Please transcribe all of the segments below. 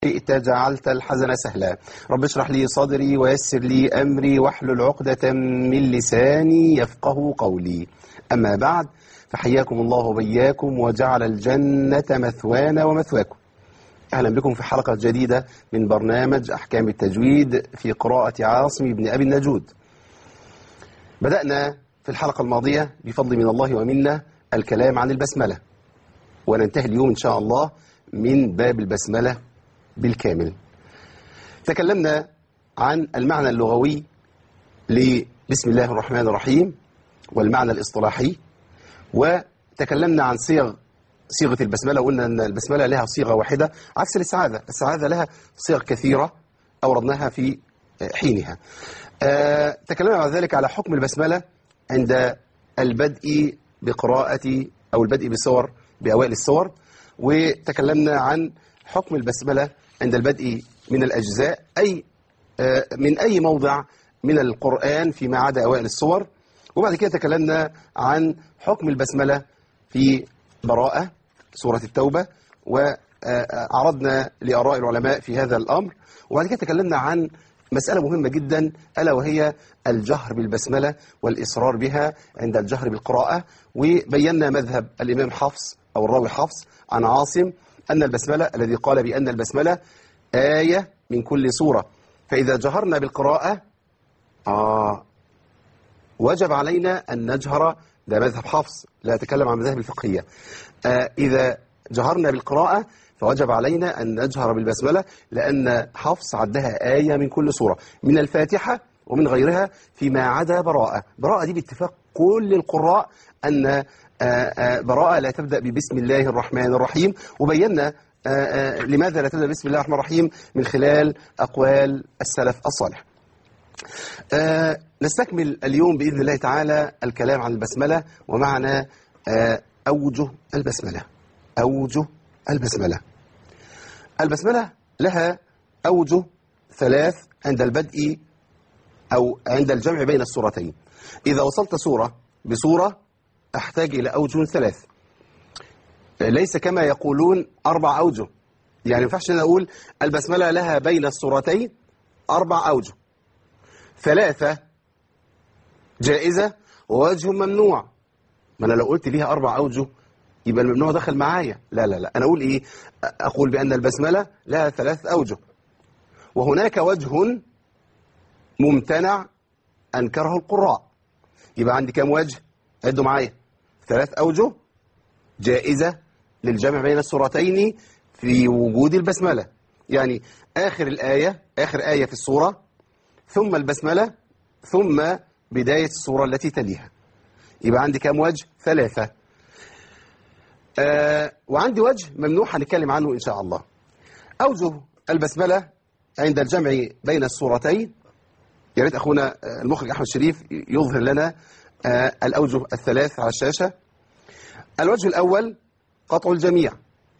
شئت جعلت الحزن سهلا رب اشرح لي صدري ويسر لي أمري واحلل عقدة من لساني يفقه قولي أما بعد فحياكم الله وبياكم وجعل الجنة مثوانا ومثواكم أهلا بكم في حلقة جديدة من برنامج أحكام التجويد في قراءة عاصم بن أبي النجود بدأنا في الحلقة الماضية بفضل من الله ومنا الكلام عن البسملة وننتهي اليوم إن شاء الله من باب البسملة بالكامل تكلمنا عن المعنى اللغوي لبسم الله الرحمن الرحيم والمعنى الاصطلاحي وتكلمنا عن صيغ صيغة البسملة وقلنا أن البسملة لها صيغة واحدة عكس الاستعاذة الاستعاذة لها صيغ كثيرة أوردناها في حينها أه تكلمنا بعد ذلك على حكم البسملة عند البدء بقراءة أو البدء بصور بأوائل الصور وتكلمنا عن حكم البسملة عند البدء من الأجزاء أي أه من أي موضع من القرآن فيما عدا أوائل الصور وبعد كده تكلمنا عن حكم البسملة في براءة سورة التوبة وعرضنا لآراء العلماء في هذا الأمر وبعد كده تكلمنا عن مسألة مهمة جدا ألا وهي الجهر بالبسملة والإصرار بها عند الجهر بالقراءة وبينا مذهب الإمام حفص أو الراوي حفص عن عاصم أن البسملة الذي قال بأن البسملة آية من كل سورة فإذا جهرنا بالقراءة آه وجب علينا أن نجهر ده مذهب حفص لا أتكلم عن مذاهب الفقهية آه إذا جهرنا بالقراءة فوجب علينا أن نجهر بالبسملة لأن حفص عدها آية من كل سورة من الفاتحة ومن غيرها فيما عدا براءة براءة دي باتفاق كل القراء أن آآ آآ براءة لا تبدأ ببسم الله الرحمن الرحيم وبينا آآ لماذا لا تبدأ بسم الله الرحمن الرحيم من خلال أقوال السلف الصالح نستكمل اليوم بإذن الله تعالى الكلام عن البسملة ومعنى أوجه البسملة أوجه البسملة البسملة لها أوجه ثلاث عند البدء أو عند الجمع بين السورتين إذا وصلت سورة بسورة أحتاج إلى أوجه ثلاث ليس كما يقولون أربع أوجه يعني ما ينفعش أنا أقول البسملة لها بين السورتين أربع أوجه ثلاثة جائزة ووجه ممنوع ما أنا لو قلت ليها أربع أوجه يبقى الممنوع دخل معايا لا لا لا أنا أقول إيه أقول بأن البسملة لها ثلاث أوجه وهناك وجه ممتنع أنكره القراء يبقى عندي كام وجه عدوا معايا ثلاث أوجه جائزة للجمع بين السورتين في وجود البسملة يعني آخر الآية آخر آية في السورة ثم البسملة ثم بداية السورة التي تليها يبقى عندي كام وجه ثلاثة آه وعندي وجه ممنوع هنتكلم عنه إن شاء الله أوجه البسملة عند الجمع بين السورتين يا ريت أخونا المخرج أحمد شريف يظهر لنا آه الأوجه الثلاث على الشاشة الوجه الأول قطع الجميع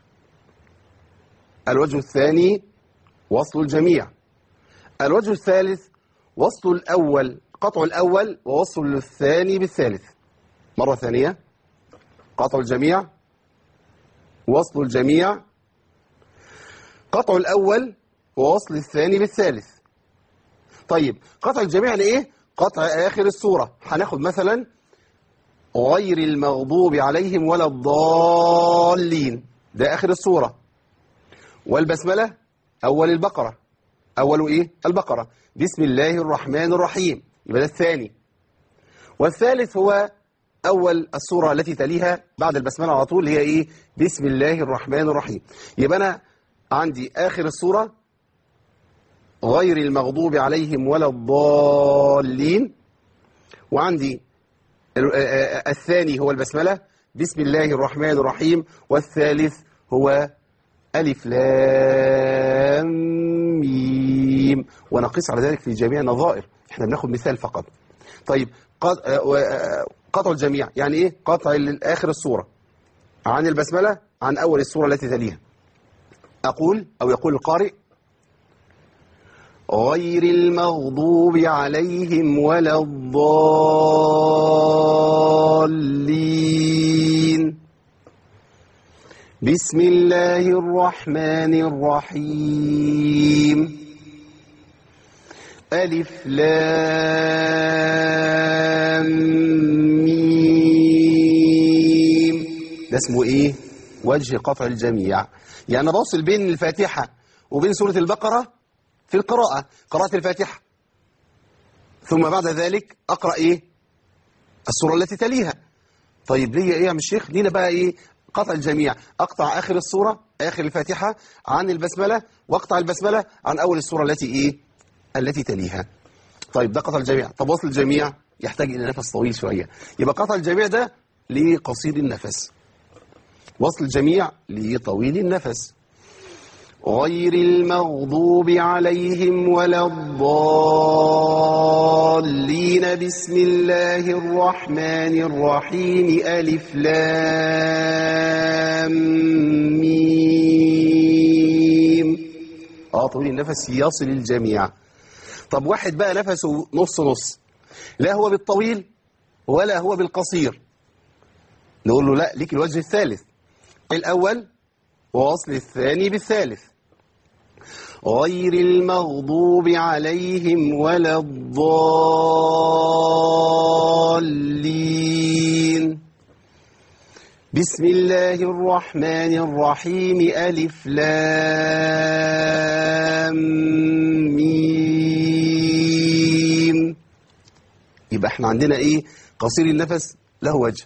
الوجه الثاني وصل الجميع الوجه الثالث وصل الأول قطع الأول ووصل الثاني بالثالث مرة ثانية قطع الجميع وصل الجميع قطع الأول ووصل الثاني بالثالث طيب قطع الجميع لإيه؟ قطع آخر السورة هناخد مثلا غير المغضوب عليهم ولا الضالين ده آخر السورة والبسملة أول البقرة أول إيه؟ البقرة بسم الله الرحمن الرحيم يبقى ده الثاني والثالث هو أول السورة التي تليها بعد البسملة على طول هي إيه بسم الله الرحمن الرحيم يبقى أنا عندي آخر السورة غير المغضوب عليهم ولا الضالين وعندي الثاني هو البسملة بسم الله الرحمن الرحيم والثالث هو ألف لام ميم ونقيس على ذلك في جميع النظائر احنا بناخد مثال فقط طيب قطع الجميع يعني ايه قطع آخر السورة عن البسملة عن أول السورة التي تليها أقول أو يقول القارئ غير المغضوب عليهم ولا الضالين بسم الله الرحمن الرحيم ألف لام ميم ده اسمه ايه وجه قطع الجميع يعني بوصل بين الفاتحة وبين سورة البقرة في القراءة قراءة الفاتحة ثم بعد ذلك أقرأ ايه السورة التي تليها طيب ليه ايه يا عم الشيخ لينا بقى ايه قطع الجميع اقطع اخر السورة اخر الفاتحة عن البسملة واقطع البسملة عن اول السورة التي ايه التي تليها طيب ده قطع الجميع طب وصل الجميع يحتاج الى نفس طويل شوية يبقى قطع الجميع ده لقصير النفس وصل الجميع لطويل النفس غير المغضوب عليهم ولا الضالين بسم الله الرحمن الرحيم ألف لام ميم اه طويل النفس يصل الجميع طب واحد بقى نفسه نص نص لا هو بالطويل ولا هو بالقصير نقول له لا ليك الوجه الثالث الأول ووصل الثاني بالثالث غير المغضوب عليهم ولا الضالين بسم الله الرحمن الرحيم ألف لام ميم يبقى احنا عندنا ايه قصير النفس له وجه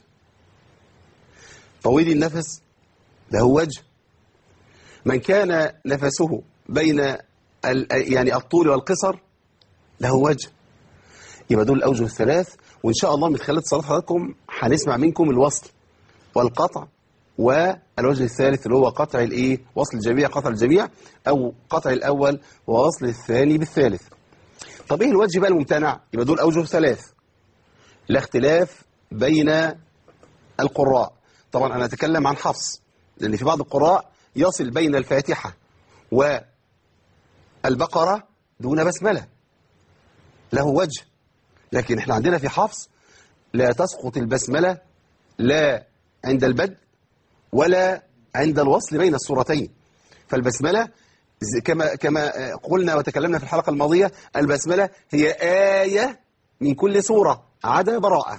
طويل النفس له وجه من كان نفسه بين ال يعني الطول والقصر له وجه يبقى دول الأوجه الثلاث وإن شاء الله من خلال صلاة حضراتكم هنسمع منكم الوصل والقطع والوجه الثالث اللي هو قطع الايه وصل الجميع قطع الجميع أو قطع الأول ووصل الثاني بالثالث طب ايه الوجه بقى الممتنع يبقى دول أوجه ثلاث لا اختلاف بين القراء طبعا أنا أتكلم عن حفص لأن في بعض القراء يصل بين الفاتحة والبقرة دون بسملة له وجه لكن احنا عندنا في حفص لا تسقط البسملة لا عند البدء ولا عند الوصل بين السورتين فالبسملة كما كما قلنا وتكلمنا في الحلقة الماضية البسملة هي آية من كل سورة عدا براءة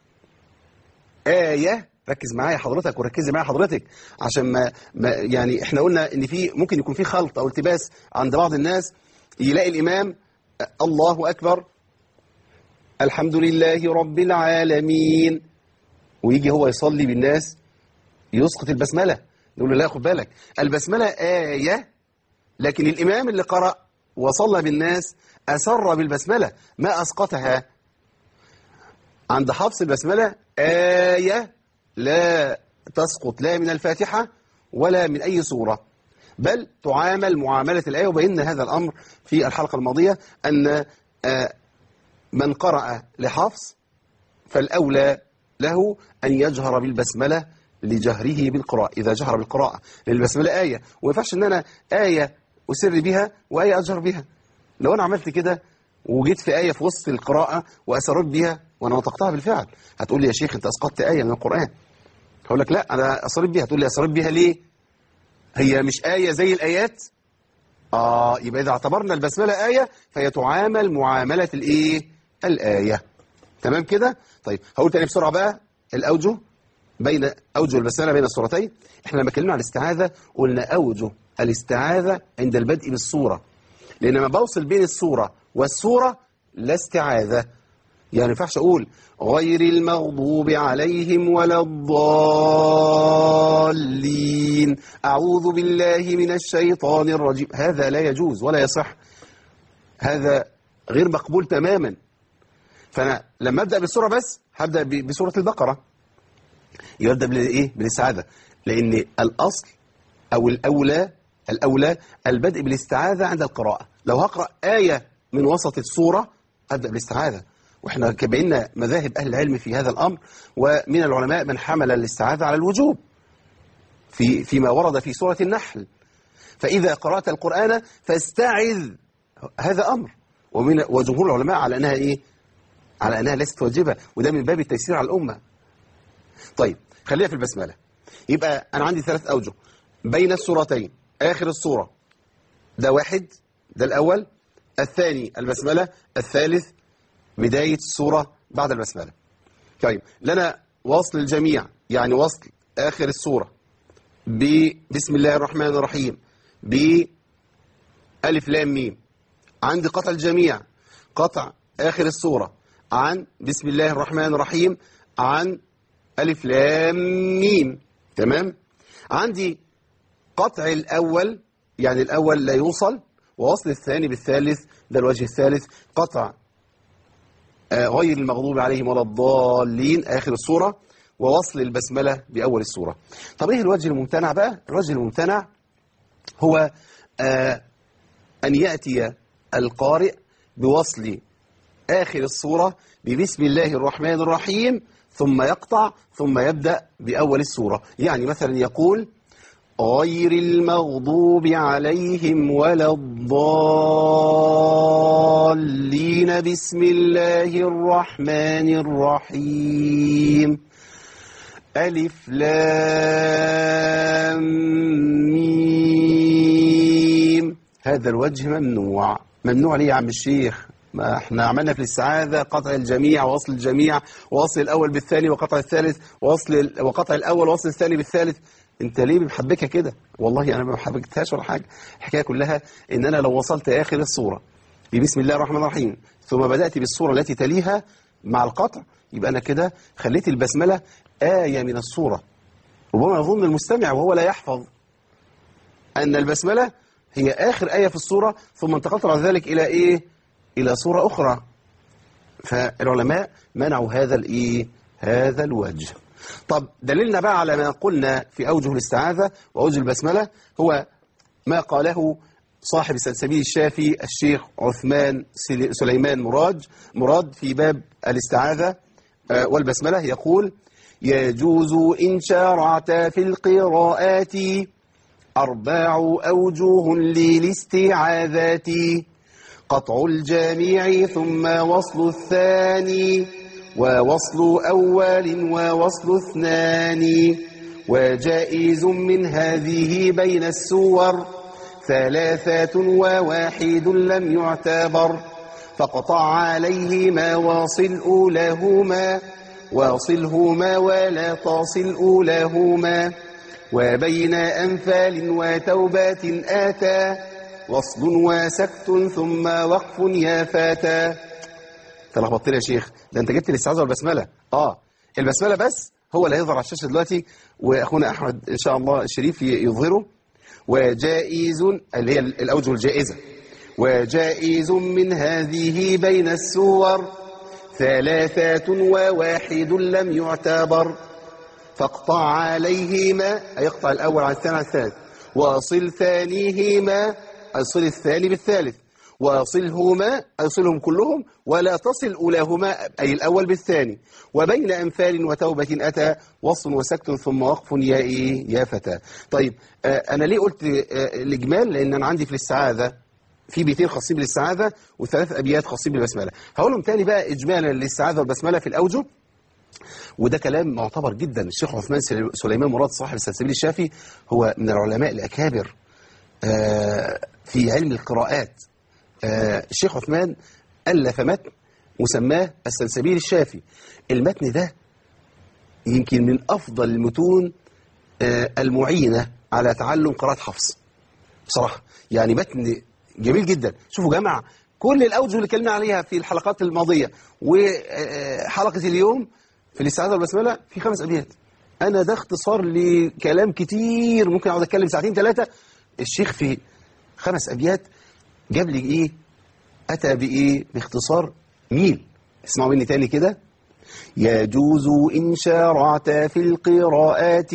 آية ركز معايا حضرتك وركزي معايا حضرتك عشان ما, ما يعني احنا قلنا ان في ممكن يكون في خلط او التباس عند بعض الناس يلاقي الامام الله اكبر الحمد لله رب العالمين ويجي هو يصلي بالناس يسقط البسمله نقول له لا خد بالك البسمله ايه لكن الامام اللي قرأ وصلى بالناس اسر بالبسمله ما اسقطها عند حفص البسمله ايه لا تسقط لا من الفاتحة ولا من أي سورة بل تعامل معاملة الآية وبينا هذا الأمر في الحلقة الماضية أن من قرأ لحفص فالأولى له أن يجهر بالبسملة لجهره بالقراءة إذا جهر بالقراءة لأن البسملة آية وما ينفعش أن أنا آية أسر بها وآية أجهر بها لو أنا عملت كده وجيت في آية في وسط القراءة وأسررت بها وأنا نطقتها بالفعل هتقول لي يا شيخ أنت أسقطت آية من القرآن هقول لك لا أنا أسررت بها هتقول لي أسررت بها ليه هي مش آية زي الآيات آه يبقى إذا اعتبرنا البسملة آية فهي تعامل معاملة الإيه الآية تمام كده طيب هقول تاني بسرعة بقى الأوجه بين أوجه البسملة بين السورتين احنا لما اتكلمنا عن الاستعاذة قلنا أوجه الاستعاذة عند البدء بالسورة لأن لما بوصل بين السورة والسورة لا استعاذة يعني ما ينفعش أقول غير المغضوب عليهم ولا الضالين أعوذ بالله من الشيطان الرجيم هذا لا يجوز ولا يصح هذا غير مقبول تماما فأنا لما أبدأ بالسورة بس هبدأ بسورة البقرة يبدأ بالإيه؟ بالاستعاذة لأن الأصل أو الأولى الأولى البدء بالاستعاذة عند القراءة لو هقرأ آية من وسط السورة أبدأ بالاستعاذة وإحنا كبعنا مذاهب أهل العلم في هذا الأمر ومن العلماء من حمل الاستعاذة على الوجوب في فيما ورد في سورة النحل فإذا قرأت القرآن فاستعذ هذا أمر ومن وجمهور العلماء على أنها إيه؟ على أنها ليست واجبة وده من باب التيسير على الأمة طيب خلينا في البسملة يبقى أنا عندي ثلاث أوجه بين السورتين آخر السورة ده واحد ده الأول الثاني البسملة الثالث بداية السورة بعد البسملة طيب لنا وصل الجميع يعني وصل آخر السورة بسم الله الرحمن الرحيم بألف لام ميم عندي قطع الجميع قطع آخر السورة عن بسم الله الرحمن الرحيم عن ألف لام ميم تمام عندي قطع الأول يعني الأول لا يوصل ووصل الثاني بالثالث ده الوجه الثالث قطع آه، غير المغضوب عليهم ولا الضالين آخر السورة ووصل البسملة بأول السورة طب إيه الوجه الممتنع بقى الوجه الممتنع هو آه، أن يأتي القارئ بوصل آخر السورة ببسم الله الرحمن الرحيم ثم يقطع ثم يبدأ بأول السورة يعني مثلا يقول غير المغضوب عليهم ولا الضالين بسم الله الرحمن الرحيم ألف لام ميم هذا الوجه ممنوع ممنوع ليه يا عم الشيخ ما احنا عملنا في الاستعاذة قطع الجميع ووصل الجميع ووصل الأول بالثاني وقطع الثالث ووصل وقطع الأول ووصل الثاني بالثالث انت ليه محبكها كده والله انا ما حبكتهاش ولا حاجه الحكايه كلها ان انا لو وصلت اخر الصوره بسم الله الرحمن الرحيم ثم بدات بالصوره التي تليها مع القطع يبقى انا كده خليت البسمله ايه من الصوره ربما يظن المستمع وهو لا يحفظ ان البسمله هي اخر ايه في الصوره ثم انتقلت بعد ذلك الى ايه الى صوره اخرى فالعلماء منعوا هذا الايه هذا الوجه طب دليلنا بقى على ما قلنا في أوجه الاستعاذة وأوجه البسملة هو ما قاله صاحب سلسبيل الشافي الشيخ عثمان سلي- سليمان مراد مراد في باب الاستعاذة آه، والبسملة يقول يجوز إن شارعت في القراءات أربع أوجه للاستعاذات قطع الجميع ثم وصل الثاني ووصل أول ووصل اثنان وجائز من هذه بين السور ثلاثة وواحد لم يعتبر فاقطع عليهما واصل أولهما واصلهما ولا تصل أولهما وبين أنفال وتوبات آتى وصل وسكت ثم وقف يا فتى تلخبطتني يا شيخ ده انت جبت الاستعاذه والبسمله اه البسمله بس هو اللي هيظهر على الشاشه دلوقتي واخونا احمد ان شاء الله الشريف ي- يظهره وجائز اللي هي الاوجه الجائزه وجائز من هذه بين السور ثلاثات وواحد لم يعتبر فاقطع عليهما أي يقطع الأول عن الثاني عن الثالث واصل ثانيهما أصل الثاني بالثالث واصلهما أصلهم كلهم ولا تصل أولاهما أي الأول بالثاني وبين أنفال وتوبة أتى وصل وسكت ثم وقف يا إيه يا فتى طيب آه أنا ليه قلت آه الإجمال لأن أنا عندي في الاستعاذة في بيتين خاصين بالاستعاذة وثلاث أبيات خاصين بالبسملة هقولهم تاني بقى إجمالا للاستعاذة والبسملة في الأوجه وده كلام معتبر جدا الشيخ عثمان سلي- سليمان مراد صاحب السلسبيل الشافي هو من العلماء الأكابر آه، في علم القراءات آه، الشيخ عثمان ألف متن مسماه السلسبيل الشافي المتن ده يمكن من أفضل المتون آه، المعينة على تعلم قراءة حفص بصراحة يعني متن جميل جدا شوفوا جمع كل الأوجه اللي اتكلمنا عليها في الحلقات الماضية وحلقة اليوم في الاستعاذة والبسملة في خمس أبيات أنا ده اختصار لكلام كتير ممكن أقعد أتكلم ساعتين ثلاثة الشيخ في خمس أبيات جاب لي إيه أتى بإيه باختصار ميل اسمعوا مني تاني كده يجوز إن شارعت في القراءات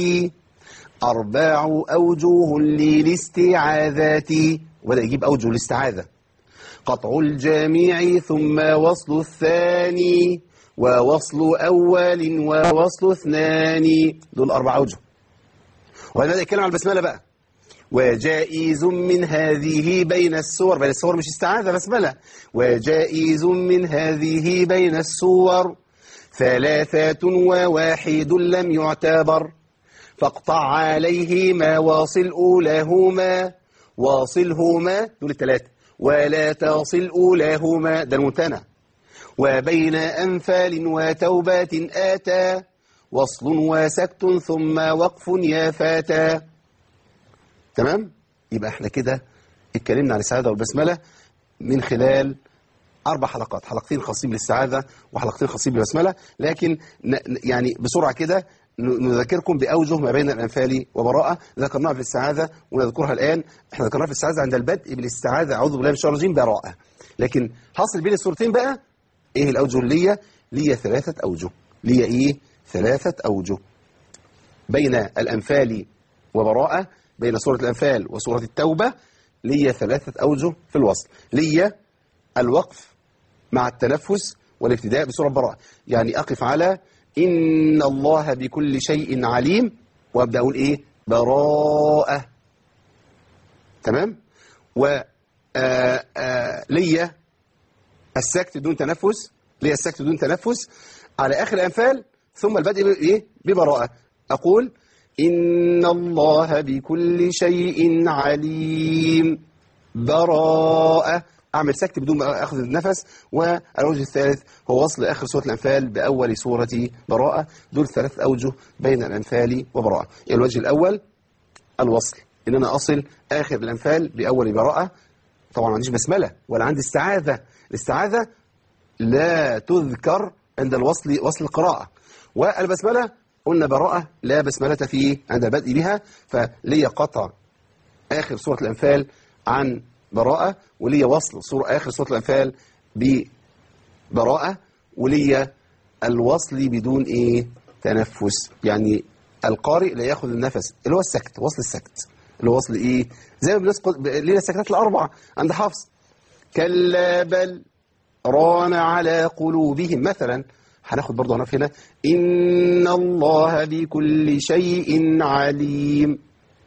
أربع أوجه للاستعاذات وبدأ يجيب أوجه الاستعاذة قطع الجميع ثم وصل الثاني ووصل أول ووصل اثنان دول أربع أوجه وبعد بدأ يتكلم عن البسملة بقى وجائز من هذه بين السور بين السور مش استعاذة بسملة وجائز من هذه بين السور ثلاثات وواحد لم يعتبر فاقطع عليهما واصل أولاهما واصلهما دول الثلاثة ولا تصل أولاهما ده الممتنع وبين أنفال وتوبات آتى وصل وسكت ثم وقف يا فتى تمام يبقى احنا كده اتكلمنا عن السعادة والبسملة من خلال أربع حلقات حلقتين خاصين بالاستعاذة وحلقتين خاصين بالبسملة لكن ن- يعني بسرعة كده ن- نذكركم بأوجه ما بين الأنفال وبراءة ذكرناها في الاستعاذة ونذكرها الآن احنا ذكرناها في الاستعاذة عند البدء بالاستعاذة أعوذ بالله من الشيطان الرجيم براءة لكن حاصل بين السورتين بقى ايه الأوجه اللي هي ليا ثلاثة أوجه ليا ايه ثلاثة أوجه بين الأنفال وبراءة بين سورة الأنفال وسورة التوبة ليا ثلاثة أوجه في الوصل ليا الوقف مع التنفس والابتداء بسورة براءة يعني أقف على إن الله بكل شيء عليم وأبدأ أقول إيه براءة تمام و آه، آه، ليا السكت بدون تنفس ليا السكت بدون تنفس على آخر الأنفال ثم البدء بإيه ببراءة أقول إن الله بكل شيء عليم براءة أعمل سكت بدون ما أخذ النفس والوجه الثالث هو وصل آخر سورة الأنفال بأول سورة براءة دول ثلاث أوجه بين الأنفال وبراءة الوجه الأول الوصل إن أنا أصل آخر الأنفال بأول براءة طبعا ما عنديش بسملة ولا عندي استعاذة الاستعاذة لا تذكر عند الوصل وصل القراءة والبسملة قلنا براءة لا بسملة فيه عند البدء بها فلي قطع آخر سورة الأنفال عن براءة ولي وصل سورة آخر سورة الأنفال ببراءة ولي الوصل بدون إيه تنفس يعني القارئ لا ياخذ النفس اللي هو السكت وصل السكت اللي هو وصل إيه زي ما بنسقط لينا السكتات الأربعة عند حفص كلا بل ران على قلوبهم مثلا هناخد برضه هنقف هنا إن الله بكل شيء عليم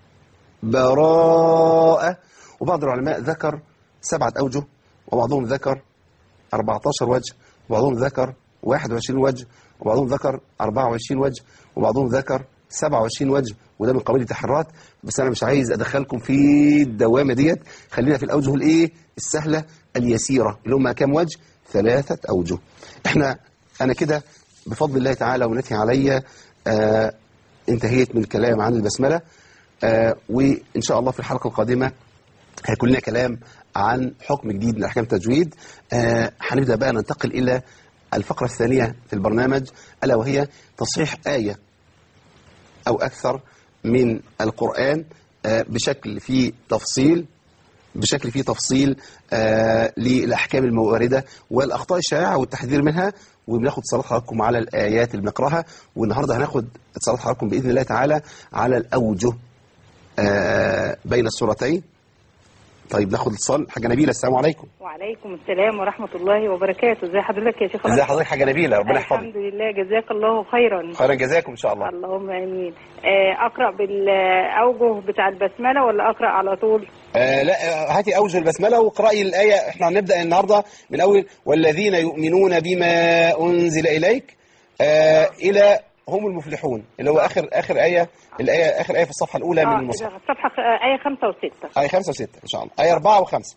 براءة وبعض العلماء ذكر سبعة أوجه وبعضهم ذكر 14 وجه وبعضهم ذكر 21 وجه وبعضهم ذكر 24 وجه وبعضهم ذكر 27 وجه وده من قبيل التحرات بس أنا مش عايز أدخلكم في الدوامة ديت خلينا في الأوجه الإيه السهلة اليسيرة اللي هم كام وجه ثلاثة أوجه إحنا أنا كده بفضل الله تعالى ونتي عليا آه انتهيت من الكلام عن البسملة آه وإن شاء الله في الحلقة القادمة هيكون لنا كلام عن حكم جديد من أحكام التجويد آه هنبدأ بقى ننتقل إلى الفقرة الثانية في البرنامج ألا وهي تصحيح آية أو أكثر من القرآن آه بشكل فيه تفصيل بشكل فيه تفصيل آه للأحكام المواردة والأخطاء الشائعة والتحذير منها وبناخد اتصالات حضراتكم على الآيات اللي بنقراها والنهاردة هناخد اتصالات حضراتكم بإذن الله تعالى على الأوجه آه بين السورتين طيب ناخد اتصال حاجة نبيلة السلام عليكم وعليكم السلام ورحمة الله وبركاته ازي حضرتك يا شيخ ازي حضرتك حاجة نبيلة ربنا يحفظك الحمد لله جزاك الله خيرا خيرا جزاكم إن شاء الله اللهم امين آه، اقرا بالاوجه بتاع البسمله ولا اقرا على طول آه لا آه، هاتي أوجه البسملة واقرأي الآية احنا هنبدأ النهاردة من أول والذين يؤمنون بما أنزل إليك آه إلى هم المفلحون اللي هو آخر آخر آية الآية آخر آية في الصفحة الأولى من اه المصحف صفحه خ- آه، ايه خمسة وستة آية خمسة وستة إن شاء الله آية أربعة وخمسة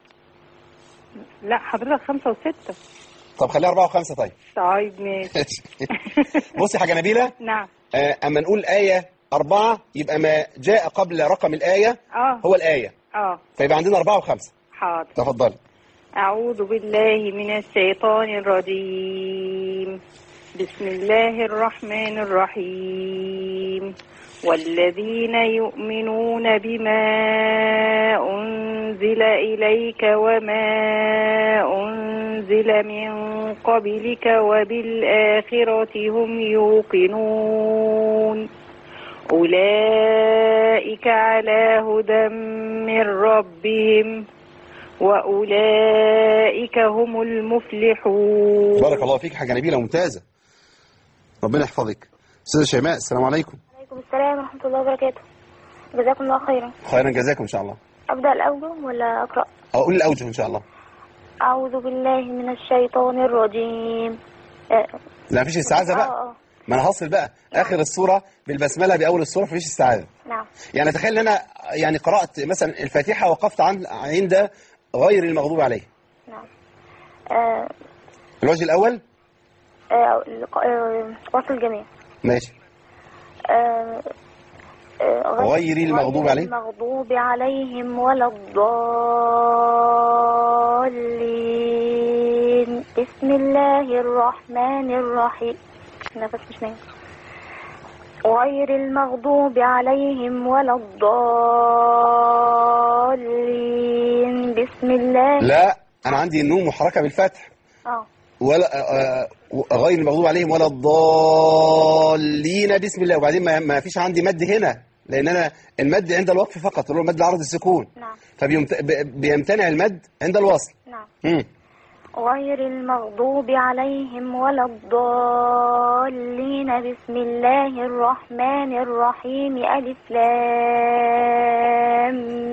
لا حضرتك خمسة وستة طب خليها أربعة وخمسة طيب طيب ماشي بصي حاجة نبيلة نعم آه أما نقول آية أربعة يبقى ما جاء قبل رقم الآية اه هو الآية اه فيبقى عندنا أربعة وخمسة حاضر تفضلي أعوذ بالله من الشيطان الرجيم بسم الله الرحمن الرحيم والذين يؤمنون بما أنزل إليك وما أنزل من قبلك وبالآخرة هم يوقنون أولئك على هدى من ربهم وأولئك هم المفلحون بارك الله فيك حاجة نبيلة ممتازة ربنا يحفظك أستاذة شيماء السلام عليكم عليكم السلام ورحمة الله وبركاته جزاكم الله خيرا خيرا جزاكم إن شاء الله أبدأ الأوجه ولا أقرأ أقول الأوجه إن شاء الله أعوذ بالله من الشيطان الرجيم آه، لا مفيش استعاذة آه، بقى آه. ما انا هصل بقى اخر السوره بالبسمله باول السوره فيش استعاذه نعم يعني تخيل ان انا يعني قرات مثلا الفاتحه وقفت عن عند غير المغضوب عليه نعم آه الوجه الاول آه الق- آه وصل الجميع ماشي آه آه غير المغضوب غير عليهم. المغضوب عليهم ولا الضالين بسم الله الرحمن الرحيم نفس مش نايم غير المغضوب عليهم ولا الضالين بسم الله لا انا عندي النون محركه بالفتح اه ولا آه، آه، غير المغضوب عليهم ولا الضالين بسم الله وبعدين ما, ما فيش عندي مد هنا لان انا المد عند الوقف فقط اللي هو المد العرض السكون نعم فبيمتنع المد عند الوصل نعم مم. غير المغضوب عليهم ولا الضالين بسم الله الرحمن الرحيم ألف لام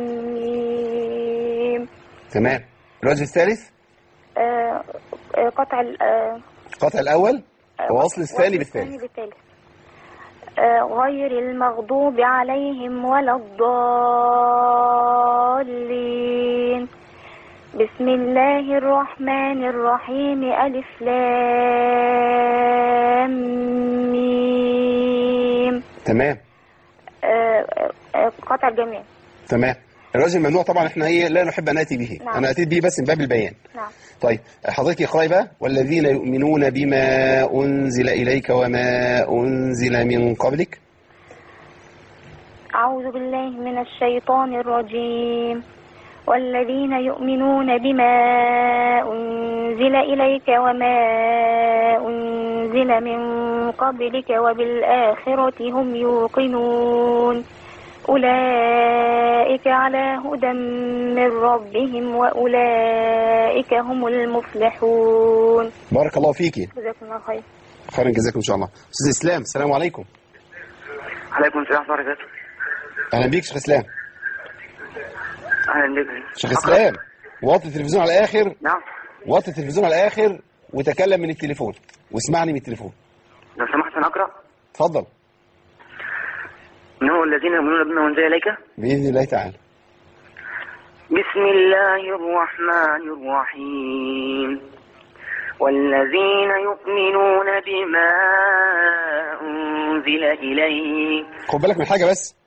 ميم تمام الوجه الثالث آه، آه، قطع ال- آه، القطع الاول آه، ووصل الثاني وصل بالثالث بالثالث آه، غير المغضوب عليهم ولا الضالين بسم الله الرحمن الرحيم ألف لام ميم تمام آه، آه، قطع الجميع تمام الوجه الممنوع طبعا احنا ايه لا نحب ان ناتي به نعم. انا اتيت به بس من باب البيان نعم طيب حضرتك اقراي بقى والذين يؤمنون بما انزل اليك وما انزل من قبلك أعوذ بالله من الشيطان الرجيم والذين يؤمنون بما أنزل إليك وما أنزل من قبلك وبالآخرة هم يوقنون أولئك على هدى من ربهم وأولئك هم المفلحون بارك الله فيكي جزاكم الله خير خيرا جزاكم ان شاء الله استاذ اسلام السلام عليكم عليكم السلام ورحمة الله وبركاته اهلا بيك شيخ اسلام أهلا بك شيخ اسلام وطي التلفزيون على الاخر نعم وطي التلفزيون على الاخر وتكلم من التليفون واسمعني من التليفون لو سمحت أنا أقرأ اتفضل إنه الذين يؤمنون بما أنزل إليك باذن الله تعالى بسم الله الرحمن الرحيم والذين يؤمنون بما أنزل إليك خد بالك من حاجه بس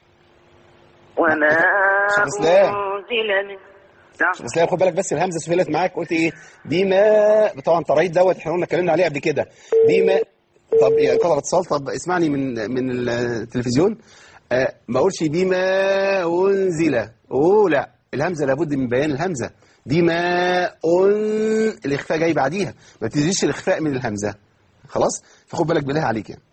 وما شيخ إسلام. أنزل من نعم شيخ اسلام خد بالك بس الهمزه سهلت معاك قلت ايه بما طبعا طريق دوت احنا قلنا اتكلمنا عليه قبل كده بما طب يا قدر اتصال طب اسمعني من من التلفزيون آه ما اقولش بما انزل اوه لا الهمزه لابد من بيان الهمزه بما ان الاخفاء جاي بعديها ما بتديش الاخفاء من الهمزه خلاص فخد بالك بالله عليك يعني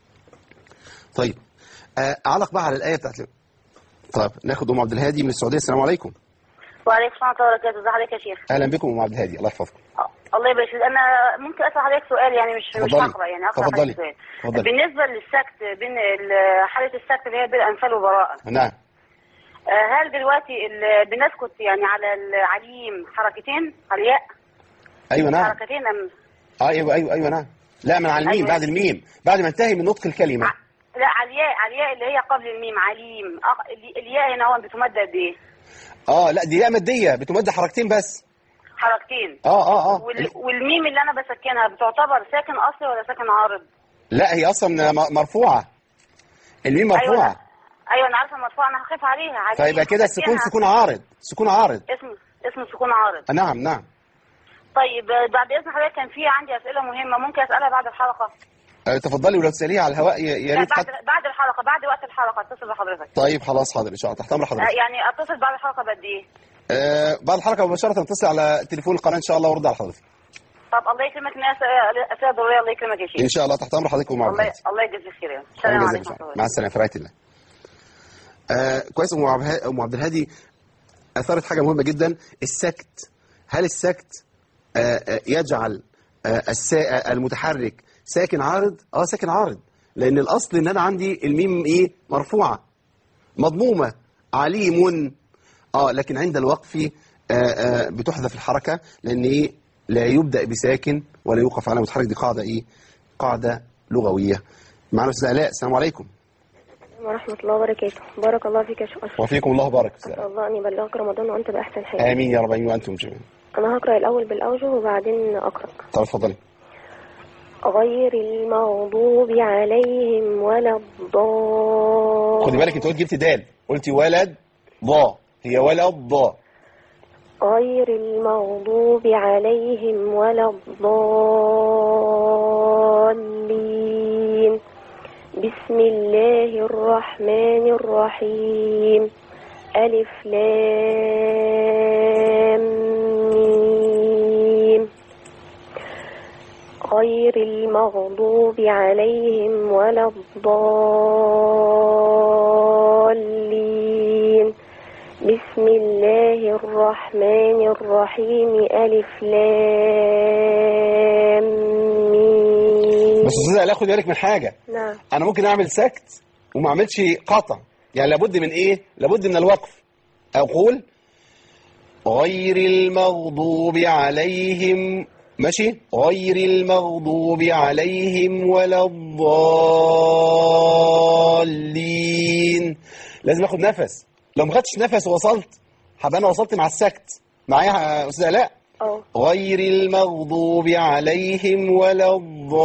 طيب آه اعلق بقى على الايه بتاعت طيب ناخد ام عبد الهادي من السعوديه السلام عليكم وعليكم السلام ورحمة الله وبركاته ازي حضرتك يا شيخ اهلا بكم ام عبد الهادي الله يحفظكم آه، الله يبارك فيك انا ممكن اسال حضرتك سؤال يعني مش مش اتفضلي. هقرا يعني اقرا اتفضلي. حضرتك سؤال اتفضلي. بالنسبه للسكت بين ال- حاله السكت اللي هي بين الانفال وبراءه نعم آه، هل دلوقتي ال- بنسكت يعني على العليم حركتين على الياء ايوه نعم حركتين ام آه ايوه ايوه ايوه نعم لا من على الميم أيوة. بعد الميم بعد ما انتهي من نطق الكلمه ع- لا على الياء على الياء اللي هي قبل الميم عليم أق- ال- الياء هنا هو بتمد قد ايه اه لا دي ياء ماديه بتمد حركتين بس حركتين اه اه اه وال- والميم اللي انا بسكنها بتعتبر ساكن اصلي ولا ساكن عارض لا هي اصلا م- مرفوعه الميم ايوه مرفوعه لا. ايوه انا عارفه مرفوعه انا هخاف عليها عليم فيبقى كده السكون هسكنها. سكون عارض سكون عارض اسم اسم سكون عارض آه، نعم نعم طيب آه، بعد اذن حضرتك كان في عندي اسئله مهمه ممكن اسالها بعد الحلقه آه، تفضلي ولو تساليها على الهواء يا يا لا ريت بعد حت... بعد الحلقه بعد وقت الحلقه اتصل بحضرتك طيب خلاص حاضر ان شاء الله تحت امر آه، حضرتك يعني اتصل بعد الحلقه بقد ايه آه بعد الحلقه مباشره اتصل على تليفون القناه ان شاء الله وارد على حضرتك طب الله يكرمك ناس آه، اسئله ضروريه الله يكرمك يا شيخ ان شاء الله تحت امر حضرتك ومع الله بعض الله يجزيك خير يا خير السلام جزاك عليكم ورحمه الله. الله مع السلامه في رعايه الله آه كويس ام عبد الها- أم عبد الهادي اثارت حاجه مهمه جدا السكت هل السكت آه آه، يجعل آه السا... آه، المتحرك ساكن عارض اه ساكن عارض لان الاصل ان انا عندي الميم ايه مرفوعه مضمومه عليم اه لكن عند الوقف آه آه بتحذف الحركه لان ايه لا يبدا بساكن ولا يوقف على متحرك دي قاعده ايه قاعده لغوية معنا أستاذ آلاء السلام عليكم ورحمة الله وبركاته بارك الله فيك يا شيخ أشرف وفيكم الله بارك أسأل الله أن يبلغك رمضان وأنت بأحسن حال آمين يا رب آمين وأنتم جميعا أنا هقرأ الأول بالأوجه وبعدين أقرأ طب اتفضلي غير المغضوب عليهم ولا الضال خدي بالك انت قلت جبت دال قلتي ولد ضا هي ولد ضا غير المغضوب عليهم ولا الضالين بسم الله الرحمن الرحيم ألف لام ميم غير المغضوب عليهم ولا الضالين بسم الله الرحمن الرحيم ألف لام ميم بس استاذ آلاء خدي بالك من حاجة نعم انا ممكن اعمل سكت وما اعملش قطع يعني لابد من ايه لابد من الوقف اقول غير المغضوب عليهم ماشي غير المغضوب عليهم ولا الضالين لازم اخد نفس لو ما خدتش نفس ووصلت هبقى انا وصلت مع السكت معايا يا استاذ الاء اه غير المغضوب عليهم ولا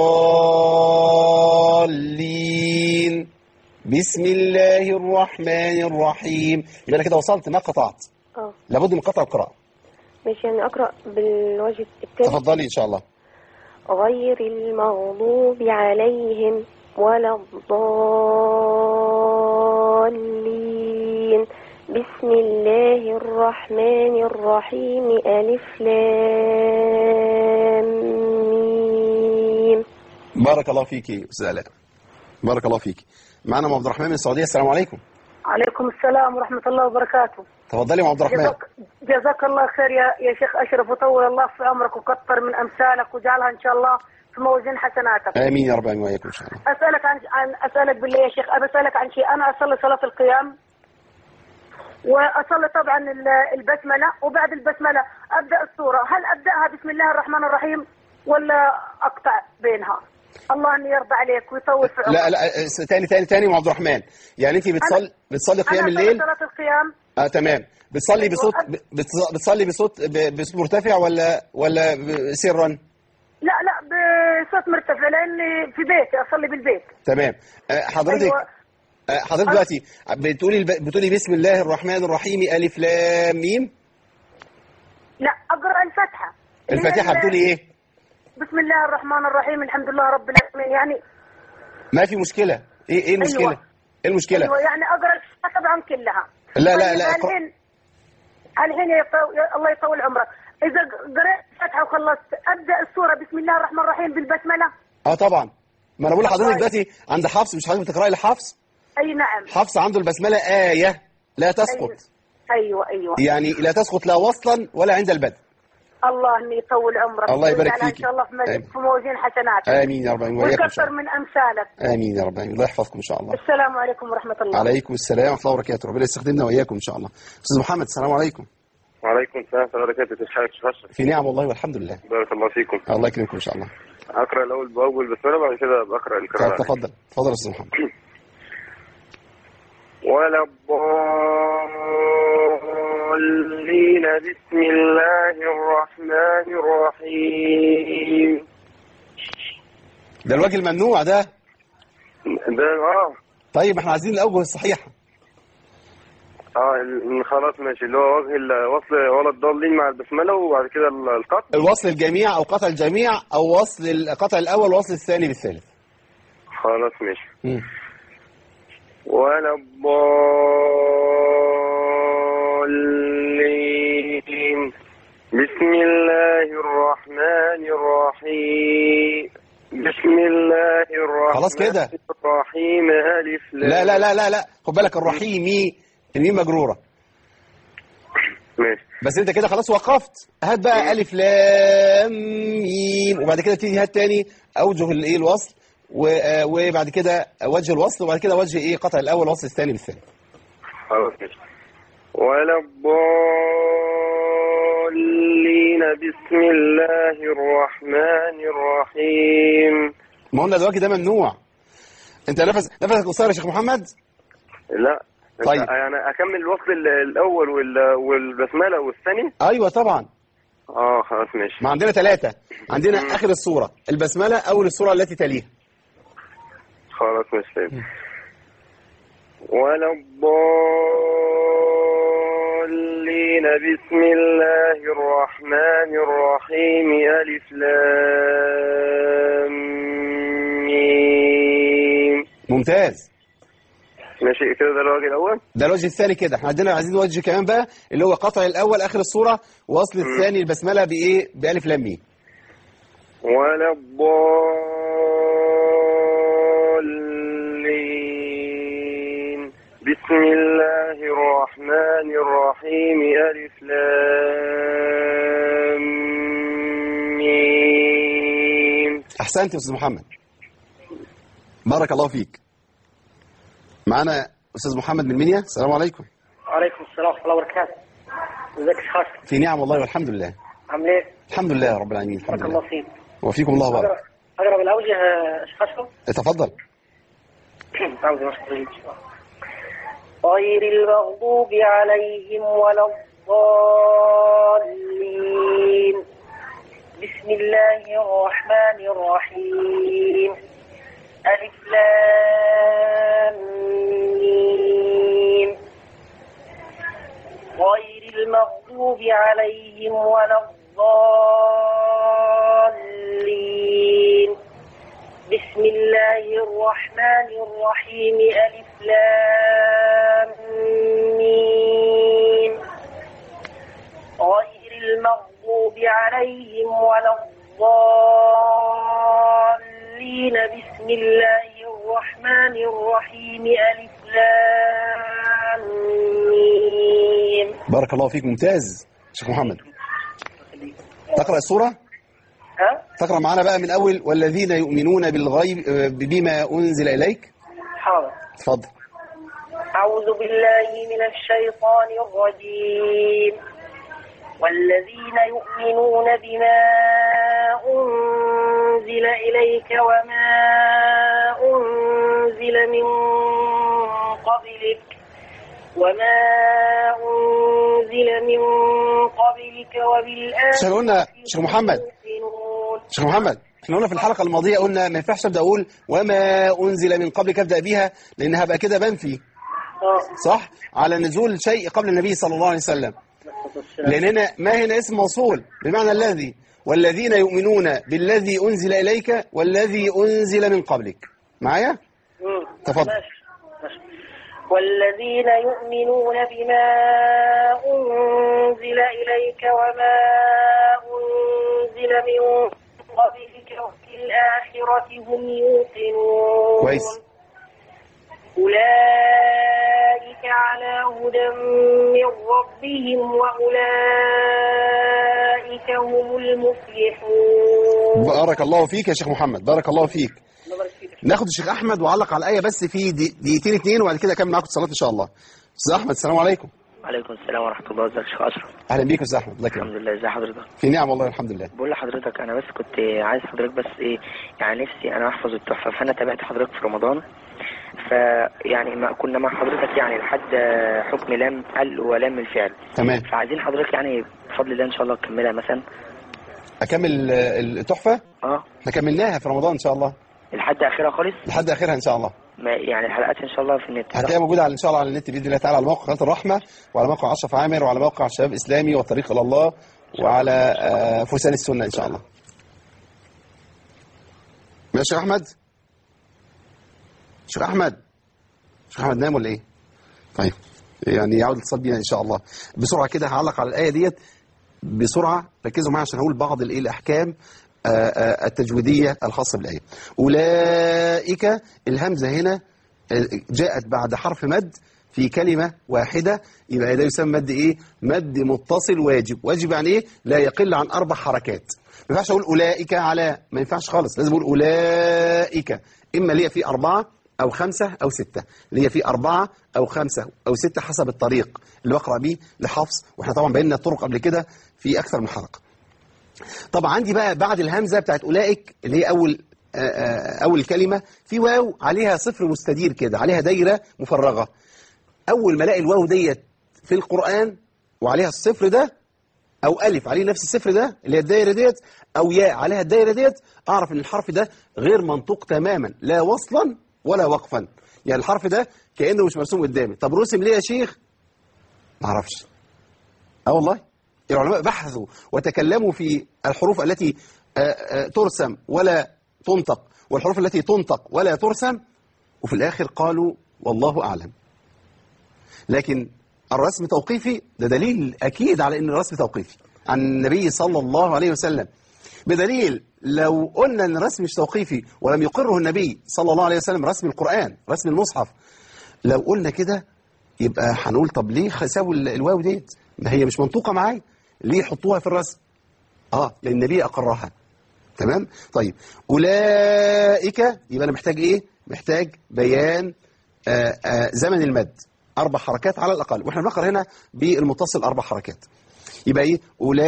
الضالين بسم الله الرحمن الرحيم يبقى انا كده وصلت ما قطعت اه لابد من قطع القراءة ماشي يعني أقرأ بالوجه التالي تفضلي ان شاء الله غير المغضوب عليهم ولا الضالين بسم الله الرحمن الرحيم ألف لام ميم بارك الله فيك يا استاذ الاء بارك الله فيك معنا ام عبد الرحمن من السعوديه السلام عليكم عليكم السلام ورحمة الله وبركاته تفضلي يا ام عبد الرحمن جزاك, جزاك الله خير يا, يا شيخ أشرف وطول الله في عمرك وكثر من أمثالك وجعلها إن شاء الله في موازين حسناتك امين يا رب امين وإياكم ان شاء الله أسألك عن, عن أسألك بالله يا شيخ أبى أسألك عن شيء أنا أصلي صلاة القيام وأصلي طبعا ال- البسملة وبعد البسملة أبدأ السورة هل أبدأها بسم الله الرحمن الرحيم ولا أقطع بينها الله أن يرضى عليك ويطول في عمرك لا لا آه، تاني تاني تاني يا ام عبد الرحمن يعني انت بتصلي بتصلي قيام أنا أصلي الليل صلاة القيام اه تمام بتصلي أيوة. بصوت بتص- بتصلي بصوت ب- بصوت مرتفع ولا ولا ب- سرا لا لا بصوت مرتفع لاني في بيتي اصلي بالبيت تمام آه، حضرتك أيوة. آه، حضرتك دلوقتي بتقولي الب- بتقولي بسم الله الرحمن الرحيم الف لام ميم لا اقرا الفاتحه الفاتحه هي ال- بتقولي ايه بسم الله الرحمن الرحيم الحمد لله رب العالمين يعني ما في مشكله ايه ايه المشكله أيوة. ايه المشكله ايوه يعني اقرا الفاتحه طبعا كلها لا لا طيب لا اقرأ. الحين الحين يطو... يا الله يطول عمرك اذا قرأت الفاتحه وخلصت ابدا السوره بسم الله الرحمن الرحيم بالبسمله اه طبعا ما انا بقول لحضرتك دلوقتي عند حفص مش حضرتك بتقراي لحفص اي نعم حفص عنده البسمله ايه لا تسقط ايوه ايوه يعني لا تسقط لا وصلا ولا عند البدء الله اني يطول عمرك الله يبارك ويجعلها فيك. ان شاء الله في مز- آمين. في موازين حسناتك امين يا رب امين وإياكم إن شاء ويكثر الله. من امثالك امين يا رب امين الله يحفظكم ان شاء الله السلام عليكم ورحمه الله عليكم السلام ورحمه الله وبركاته ربنا يستخدمنا واياكم ان شاء الله استاذ محمد السلام عليكم وعليكم السلام ورحمة الله وبركاته تشحيك شخص في نعم والله والحمد لله بارك الله فيكم الله يكرمكم ان شاء الله أقرأ الأول بأول بسم الله بعد كده بقرأ طب القراءة تفضل تفضل يا استاذ محمد ولا الضالين بسم الله الرحمن الرحيم ده الوجه الممنوع ده ده اه طيب احنا عايزين الاوجه الصحيحه اه ال- خلاص ماشي اللي هو وجه الوصل ولا الضالين مع البسملة وبعد كده ال- القطع الوصل الجميع او قطع الجميع او وصل القطع الاول والوصل الثاني بالثالث خلاص ماشي مم. ولا الضالين بسم الله الرحمن الرحيم بسم الله الرحمن خلاص كده. الرحيم ألف لا لا لا لا لا خد بالك الرحيمي الميم مجروره ماشي بس انت كده خلاص وقفت هات بقى الف لام ميم وبعد كده تيجي هات تاني اوجه الايه الوصل و- آه، وبعد كده وجه الوصل وبعد كده وجه ايه قطع الاول والوصل الثاني بالثاني خلاص ماشي ولا الضالين بسم الله الرحمن الرحيم ما قلنا دلوقتي ده ممنوع انت نفس نفسك قصير يا شيخ محمد لا أنت- طيب. يعني اكمل الوصل ال- الاول وال- والبسمله والثاني ايوه طبعا اه خلاص ماشي ما عندنا ثلاثة عندنا اخر الصورة البسملة اول الصورة التي تليها خلاص ماشي طيب ولا الضالين بسم الله الرحمن الرحيم ألف لام ميم ممتاز ماشي كده ده الوجه الأول ده الوجه الثاني كده احنا عندنا عايزين وجه كمان بقى اللي هو قطع الاول اخر الصورة وصل الثاني البسملة بايه بالف لام ميم ولا الضالين بسم الله الرحمن الرحيم ألف لام ميم احسنت يا استاذ محمد بارك الله فيك معانا استاذ محمد من منيا السلام عليكم وعليكم السلام ورحمة الله وبركاته ازيك يا شيخ أشرف في نعم والله والحمد لله عامل ايه؟ الحمد لله يا رب العالمين الحمد بارك الله لله فيك وفيكم الله بارك أقرأ أقرأ بالأوجه يا شيخ أشرف تفضل أعوذ بالله من الشيطان غير المغضوب عليهم ولا الضالين بسم الله الرحمن الرحيم ألف لام ميم غير المغضوب عليهم ولا الضالين بسم الله الرحمن الرحيم ألف لام ميم غير المغضوب عليهم ولا الضالين بسم الله الرحمن الرحيم ألف لام ميم بارك الله فيك ممتاز شيخ محمد تقرأ السورة ها تقرأ معانا بقى من أول والذين يؤمنون بالغيب آه، بما أنزل إليك حاضر تفضل أعوذ بالله من الشيطان الرجيم والذين يؤمنون بما أنزل إليك وما أنزل من قبلك وما أنزل من قبلك وبالآخرة عشان قلنا شيخ محمد يوقنون شيخ محمد احنا قلنا في الحلقة الماضية قلنا ما ينفعش ابدا اقول وما انزل من قبلك ابدا بيها لان هبقى كده بنفي آه. صح على نزول شيء قبل النبي صلى الله عليه وسلم لان هنا ما هنا اسم موصول بمعنى الذي والذين يؤمنون بالذي انزل اليك والذي انزل من قبلك معايا مم. تفضل. ماشي. ماشي. والذين يؤمنون بما أنزل إليك وما أنزل من قبلك وفي الآخرة هم يوقنون كويس. أولئك على هدى من ربهم وأولئك هم المفلحون بارك الله فيك يا شيخ محمد بارك الله فيك الله يبارك فيك. ناخد الشيخ احمد وعلق على الايه بس في دي- دقيقتين اتنين وبعد كده اكمل معاكم الصلاه ان شاء الله استاذ احمد السلام عليكم وعليكم السلام ورحمة الله ازيك يا شيخ أشرف اهلا بيك يا استاذ احمد الله الحمد يكرمك لله ازي حضرتك في نعم والله الحمد لله بقول لحضرتك أنا بس كنت عايز حضرتك بس إيه يعني نفسي أنا أحفظ التحفة فأنا تابعت حضرتك في رمضان فيعني ما كنا مع حضرتك يعني لحد حكم لام ال ولام الفعل تمام فعايزين حضرتك يعني بفضل الله إن شاء الله تكملها مثلا اكمل آه، التحفه اه احنا كملناها في رمضان ان شاء الله لحد آخرها خالص لحد اخرها ان شاء الله ما يعني الحلقات إن شاء الله في النت هتلاقيها موجوده على ان شاء الله على النت باذن الله تعالى على موقع قناه الرحمه وعلى موقع اشرف عامر وعلى موقع شباب اسلامي والطريق الى الله وعلى آه، فرسان السنه ان شاء الله ماشي يا احمد شيخ احمد شيخ احمد نام ولا ايه طيب يعني يعود الاتصال بينا ان شاء الله بسرعه كده هعلق على الايه ديت بسرعه ركزوا معايا عشان هقول بعض الايه الاحكام آه، آه، التجويديه الخاصه بالايه اولئك الهمزه هنا آه، جاءت بعد حرف مد في كلمة واحدة يبقى ده يسمى مد ايه مد متصل واجب واجب يعني ايه لا يقل عن اربع حركات ما ينفعش اقول اولئك على ما ينفعش خالص لازم اقول اولئك اما ليا في اربعة او خمسة او ستة ليا في اربعة او خمسة او ستة حسب الطريق اللي بقرأ بيه لحفظ واحنا طبعا بينا الطرق قبل كده في اكثر من حلقة طبعا عندي بقى بعد الهمزة بتاعت أولئك اللي هي أول آه، آه، أول الكلمة في واو عليها صفر مستدير كده عليها دايرة مفرغة أول ما ألاقي الواو ديت في القرآن وعليها الصفر ده أو ألف عليه نفس الصفر ده اللي هي الدايرة ديت أو ياء عليها الدايرة ديت أعرف إن الحرف ده غير منطوق تماما لا وصلا ولا وقفا يعني الحرف ده كأنه مش مرسوم قدامي طب رسم ليه يا شيخ؟ ما أعرفش اه والله العلماء بحثوا وتكلموا في الحروف التي آه، آه، ترسم ولا تنطق والحروف التي تنطق ولا ترسم وفي الآخر قالوا والله أعلم لكن الرسم توقيفي ده دليل أكيد على أن الرسم توقيفي عن النبي صلى الله عليه وسلم بدليل لو قلنا أن الرسم مش توقيفي ولم يقره النبي صلى الله عليه وسلم رسم القرآن رسم المصحف لو قلنا كده يبقى هنقول طب ليه سووا ال- الواو ديت ما هي مش منطوقة معايا ليه يحطوها في الرسم اه لان النبي اقرها تمام طيب اولئك يبقى انا محتاج ايه محتاج بيان آه آه زمن المد اربع حركات على الاقل واحنا بنقرا هنا بالمتصل اربع حركات يبقى ايه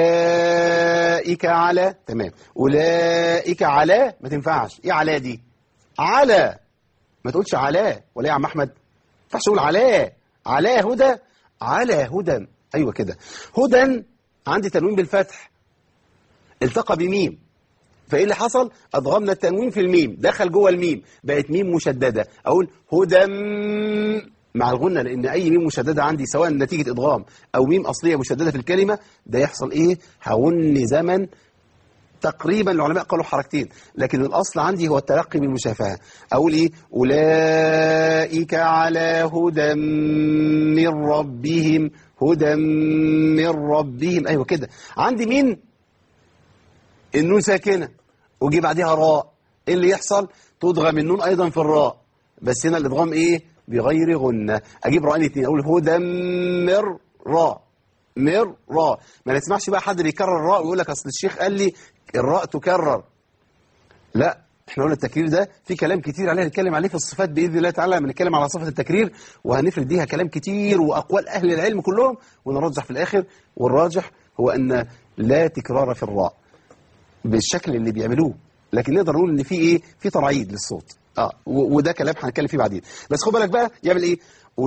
اولئك على تمام اولئك على ما تنفعش ايه على دي على ما تقولش على ولا يا عم احمد ما ينفعش اقول على على هدى على هدى ايوه كده هدى عندي تنوين بالفتح التقى بميم فايه اللي حصل ادغمنا التنوين في الميم دخل جوه الميم بقت ميم مشدده اقول هدى مع الغنة لان اي ميم مشدده عندي سواء نتيجه ادغام او ميم اصليه مشدده في الكلمه ده يحصل ايه هغن زمن تقريبا العلماء قالوا حركتين لكن الأصل عندي هو التلقي بالمشافهة أقول إيه أولئك على هدى من ربهم هدى من ربهم أيوة كده عندي مين النون ساكنة وجي بعدها راء إيه اللي يحصل تضغم النون أيضا في الراء بس هنا الإدغام إيه بغير غنة أجيب راءين اتنين أقول هدى من راء مر راء ما نسمعش بقى حد بيكرر الراء ويقول لك اصل الشيخ قال لي الراء تكرر لا احنا قلنا التكرير ده في كلام كتير عليه هنتكلم عليه في الصفات باذن الله تعالى لما نتكلم على صفه التكرير وهنفرد بيها كلام كتير واقوال اهل العلم كلهم ونرجح في الاخر والراجح هو ان لا تكرار في الراء بالشكل اللي بيعملوه لكن نقدر نقول ان في ايه في ترعيد للصوت اه و- وده كلام هنتكلم فيه بعدين بس خد بالك بقى يعمل ايه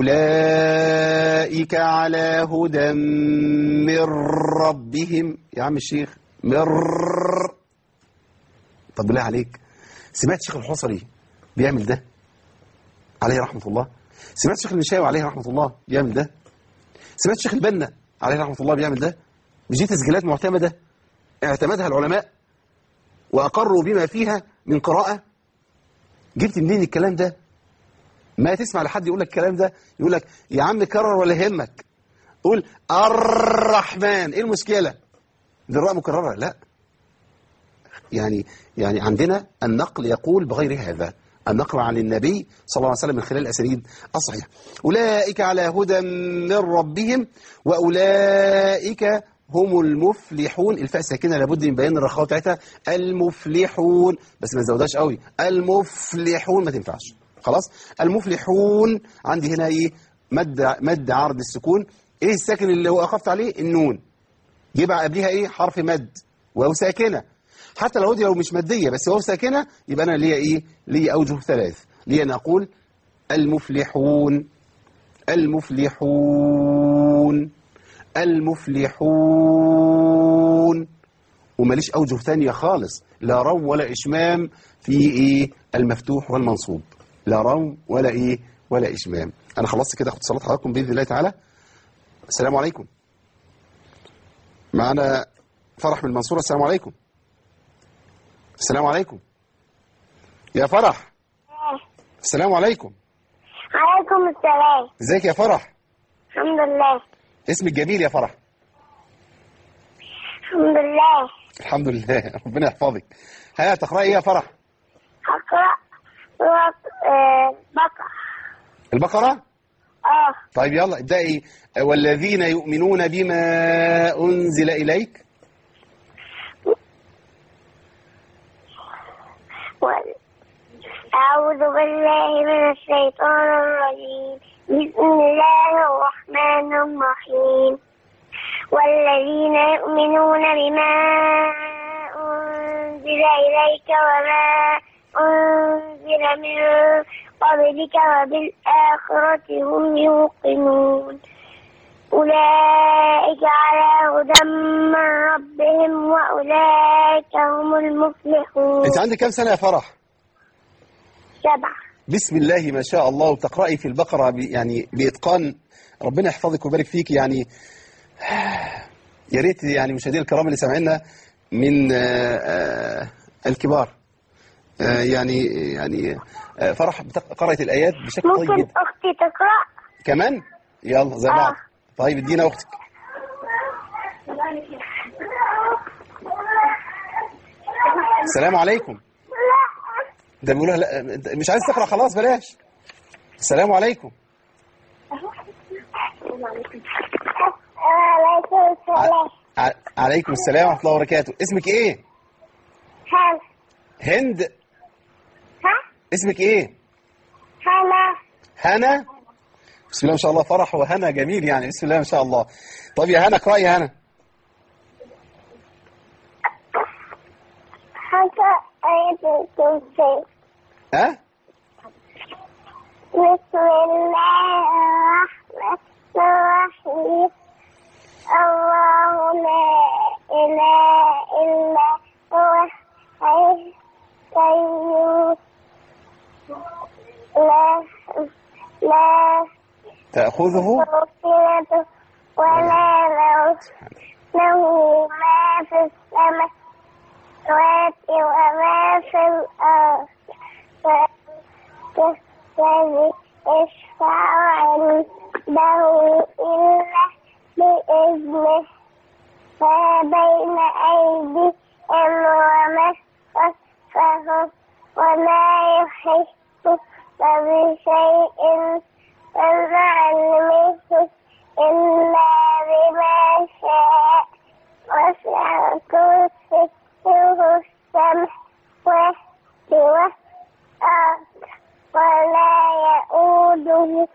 اولئك على هدى من ربهم يا عم الشيخ مر طب بالله عليك سمعت شيخ الحصري بيعمل ده عليه رحمة الله سمعت شيخ المشاوي عليه رحمة الله بيعمل ده سمعت شيخ البنا عليه رحمة الله بيعمل ده مش دي تسجيلات معتمدة اعتمدها العلماء وأقروا بما فيها من قراءة جبت منين الكلام ده ما تسمع لحد يقول لك الكلام ده يقول لك يا عم كرر ولا يهمك قول الرحمن ايه المشكلة دي الراء مكررة لا يعني يعني عندنا النقل يقول بغير هذا النقل عن النبي صلى الله عليه وسلم من خلال الأسانيد الصحيحة أولئك على هدى من ربهم وأولئك هم المفلحون الفاء ساكنة لابد من بيان الرخاء بتاعتها المفلحون بس ما تزودهاش قوي المفلحون ما تنفعش خلاص المفلحون عندي هنا ايه مد مد عرض السكون ايه الساكن اللي هو وقفت عليه النون يبقى قبلها ايه حرف مد واو ساكنه حتى لو دي لو مش ماديه بس واو ساكنه يبقى انا ليا ايه ليا اوجه ثلاث ليا انا اقول المفلحون المفلحون المفلحون وماليش اوجه ثانيه خالص لا روم ولا اشمام في ايه المفتوح والمنصوب لا روم ولا ايه ولا اشمام انا خلصت كده اخد صلاه حضراتكم باذن الله تعالى السلام عليكم معنا فرح من المنصورة السلام عليكم السلام عليكم يا فرح السلام عليكم عليكم السلام ازيك يا فرح الحمد لله اسمك جميل يا فرح الحمد لله الحمد لله ربنا يحفظك ها تقرأي ايه يا فرح هقرأ سورة آه، بقرة البقرة اه طيب يلا ابدأي والذين يؤمنون بما أنزل إليك وال- أعوذ بالله من الشيطان الرجيم بسم الله الرحمن الرحيم والذين يؤمنون بما أنزل إليك وما أنزل من قبلك وبالآخرة هم يوقنون أولئك على هدى من ربهم وأولئك هم المفلحون انت عندك كام سنة يا فرح سبعة بسم الله ما شاء الله وبتقرأي في البقرة ب- يعني بإتقان ربنا يحفظك ويبارك فيك يعني يا ريت يعني مشاهدينا الكرام اللي سامعينا من آه، آه، الكبار آه، يعني يعني آه، فرح بتق- قرأت الآيات بشكل طيب ممكن جدا أختي تقرأ كمان يلا زي بعض طيب ادينا أختك السلام عليكم ده بيقولها لا أنت مش عايز تقرأ خلاص بلاش السلام عليكم وعليكم السلام ع- عليكم السلام ورحمة الله وبركاته اسمك ايه هلا هند ها اسمك ايه هلا هنا بسم الله ما شاء الله فرح وهنا جميل يعني بسم الله ما شاء الله طب يا هنا اقرأي يا هنا حتى آية الكرسي ها بسم الله الرحمن الرحيم الله لا إله إلا هو حي القيوم لا لا تأخذه سنة ولا موت له ما في السماوات وما في الأرض الذي يشفع عنده إلا بإذنه ما بين أيديهم وما خلفهم ولا يحيطون بشيء من علمه إلا بما شاء وسع كرسيه السماوات والأرض ولا يؤوده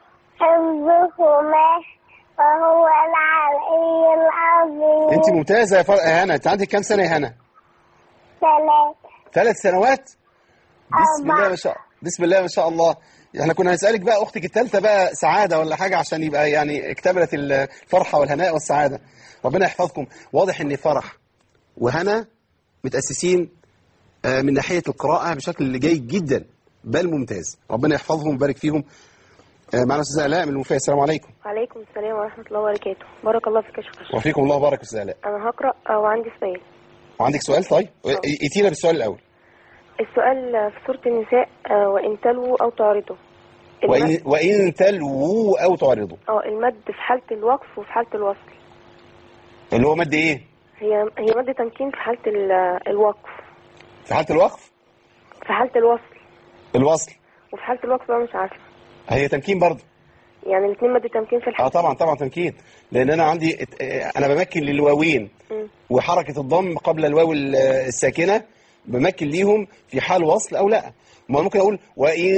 حفظهما وهو العلي العظيم انت ممتازة يا, فر... يا هنا انت عندك كام سنة يا هنا ثلاثة ثلاث سنوات بسم أربعة. الله ما شاء بسم الله ما شاء الله احنا كنا هنسألك بقى اختك الثالثة بقى سعادة ولا حاجة عشان يبقى يعني اكتملت الفرحة والهناء والسعادة ربنا يحفظكم واضح ان فرح وهنا متأسسين آه، من ناحية القراءة بشكل جيد جدا بل ممتاز ربنا يحفظهم ويبارك فيهم آه، معنا استاذ آلاء من المنوفية السلام عليكم وعليكم السلام ورحمة الله وبركاته بارك الله فيك يا شيخ أشرف. وفيكم الله بارك استاذ آلاء أنا هقرأ آه، وعندي سؤال وعندك سؤال طيب ائتينا بالسؤال الأول السؤال آه، في سورة النساء آه، وإن تلووا أو تعرضوا وإن, المد, وإن تلووا أو تعرضوا اه المد في حالة الوقف وفي حالة الوصل اللي هو مد إيه هي هي مد تمكين في حالة ال- الوقف في حالة الوقف في حالة الوصل الوصل وفي حالة الوقف بقى مش عارفة هي تمكين برضه يعني الاثنين مد تمكين في اه الحالة طبعا طبعا تمكين لان انا عندي ات- اه، انا بمكن للواوين مم. وحركه الضم قبل الواو ال- الساكنه بمكن ليهم في حال وصل او لا ما ممكن اقول وان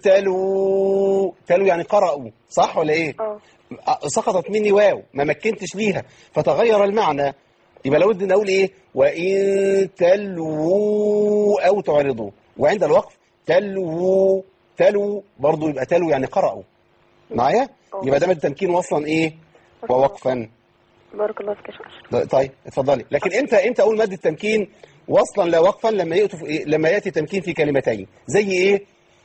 تلوا تلوا يعني قرأوا صح ولا ايه اه اه، سقطت مني واو ما مكنتش ليها فتغير المعنى يبقى لابد ان اقول ايه وان تلووا او تعرضوا وعند الوقف تلووا تلو برضو يبقى تلو يعني قرأوا معايا اه. يبقى ده مد تمكين وصلا ايه ووقفا بارك الله فيك يا شيخ أشرف. طيب اتفضلي لكن امتى امتى اقول مد التمكين وصلا لا وقفا لما ياتي في إيه؟ لما ياتي تمكين في كلمتين زي ايه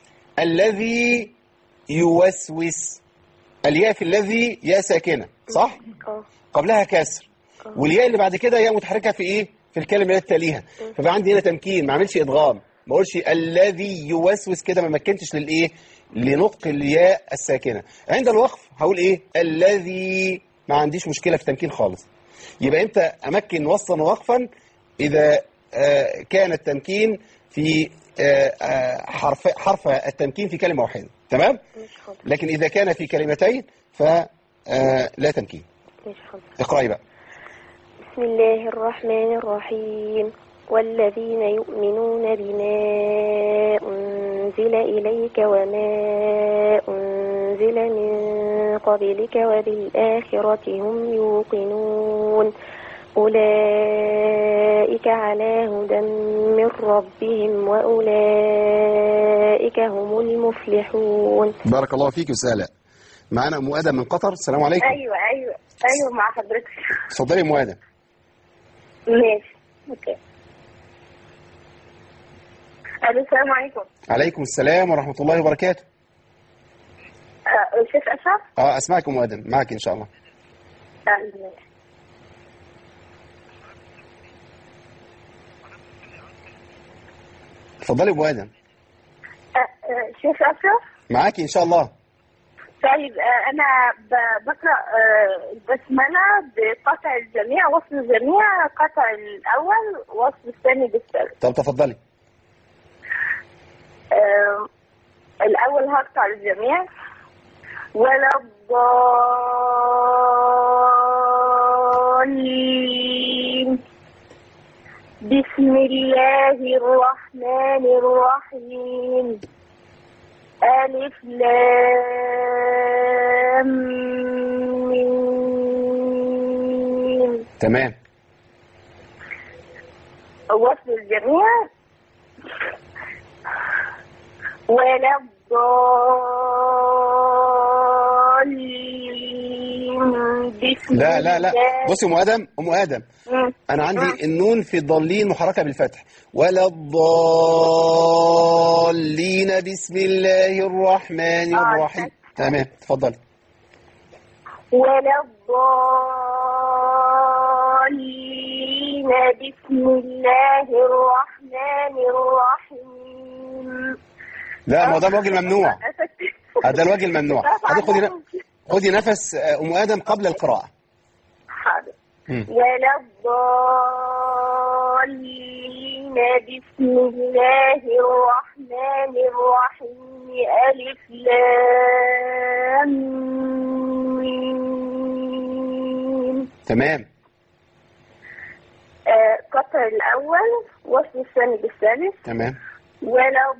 الذي يوسوس الياء في الذي ياء ساكنه صح اه قبلها كسر والياء اللي بعد كده ياء متحركه في ايه في الكلمه اللي تليها فبقى عندي هنا تمكين ما اعملش ادغام ما اقولش الذي يوسوس كده ما مكنتش للايه لنطق الياء الساكنه عند الوقف هقول ايه الذي ما عنديش مشكله في تمكين خالص يبقى امتى امكن وصلا ووقفا اذا آه، كان التمكين في آه، آه، حرف حرف التمكين في كلمه واحده تمام ماشي حاضر لكن اذا كان في كلمتين فلا تمكين ماشي حاضر اقرأي بقى بسم الله الرحمن الرحيم والذين يؤمنون بما أنزل إليك وما أنزل من قبلك وبالآخرة هم يوقنون أولئك أولئك على هدى من ربهم وأولئك هم المفلحون بارك الله فيك يا أستاذ آلاء معانا أم آدم من قطر السلام عليكم ايوه ايوه ايوه مع حضرتك اتفضلي يا أم آدم ماشي اوكي الو السلام عليكم عليكم السلام ورحمة الله وبركاته آه، شيخ اشرف اه اسمعك يا أم آدم معك إن شاء الله آه، اتفضلي يا أم آدم آه، آه، شيخ اشرف معاك إن شاء الله طيب آه، انا ب- بقرا آه، البسمله بقطع الجميع وصل الجميع قطع الاول وصل الثاني بالثالث طب تفضلي آه، الاول هقطع الجميع ولا الضالين بسم الله الرحمن الرحيم ألف لام ميم تمام وصل الجميع ولا الضالين بسم لا لا لا الله- بصي يا أم آدم أم آدم مم. أنا عندي النون في الضالين محركة بالفتح ولا الضالين بسم الله الرحمن آه، الرحيم تمام اتفضلي ولا الضالين بسم الله الرحمن الرحيم لا ما هو ده الوجه الممنوع هذا الوجه الممنوع هذا خدي ن- خدي نفس آه، أم آدم قبل القراءة حاضر مم. ولا الضالين بسم الله الرحمن الرحيم ألف لام ميم تمام آه، قطع الأول وصل الثاني بالثالث تمام ولا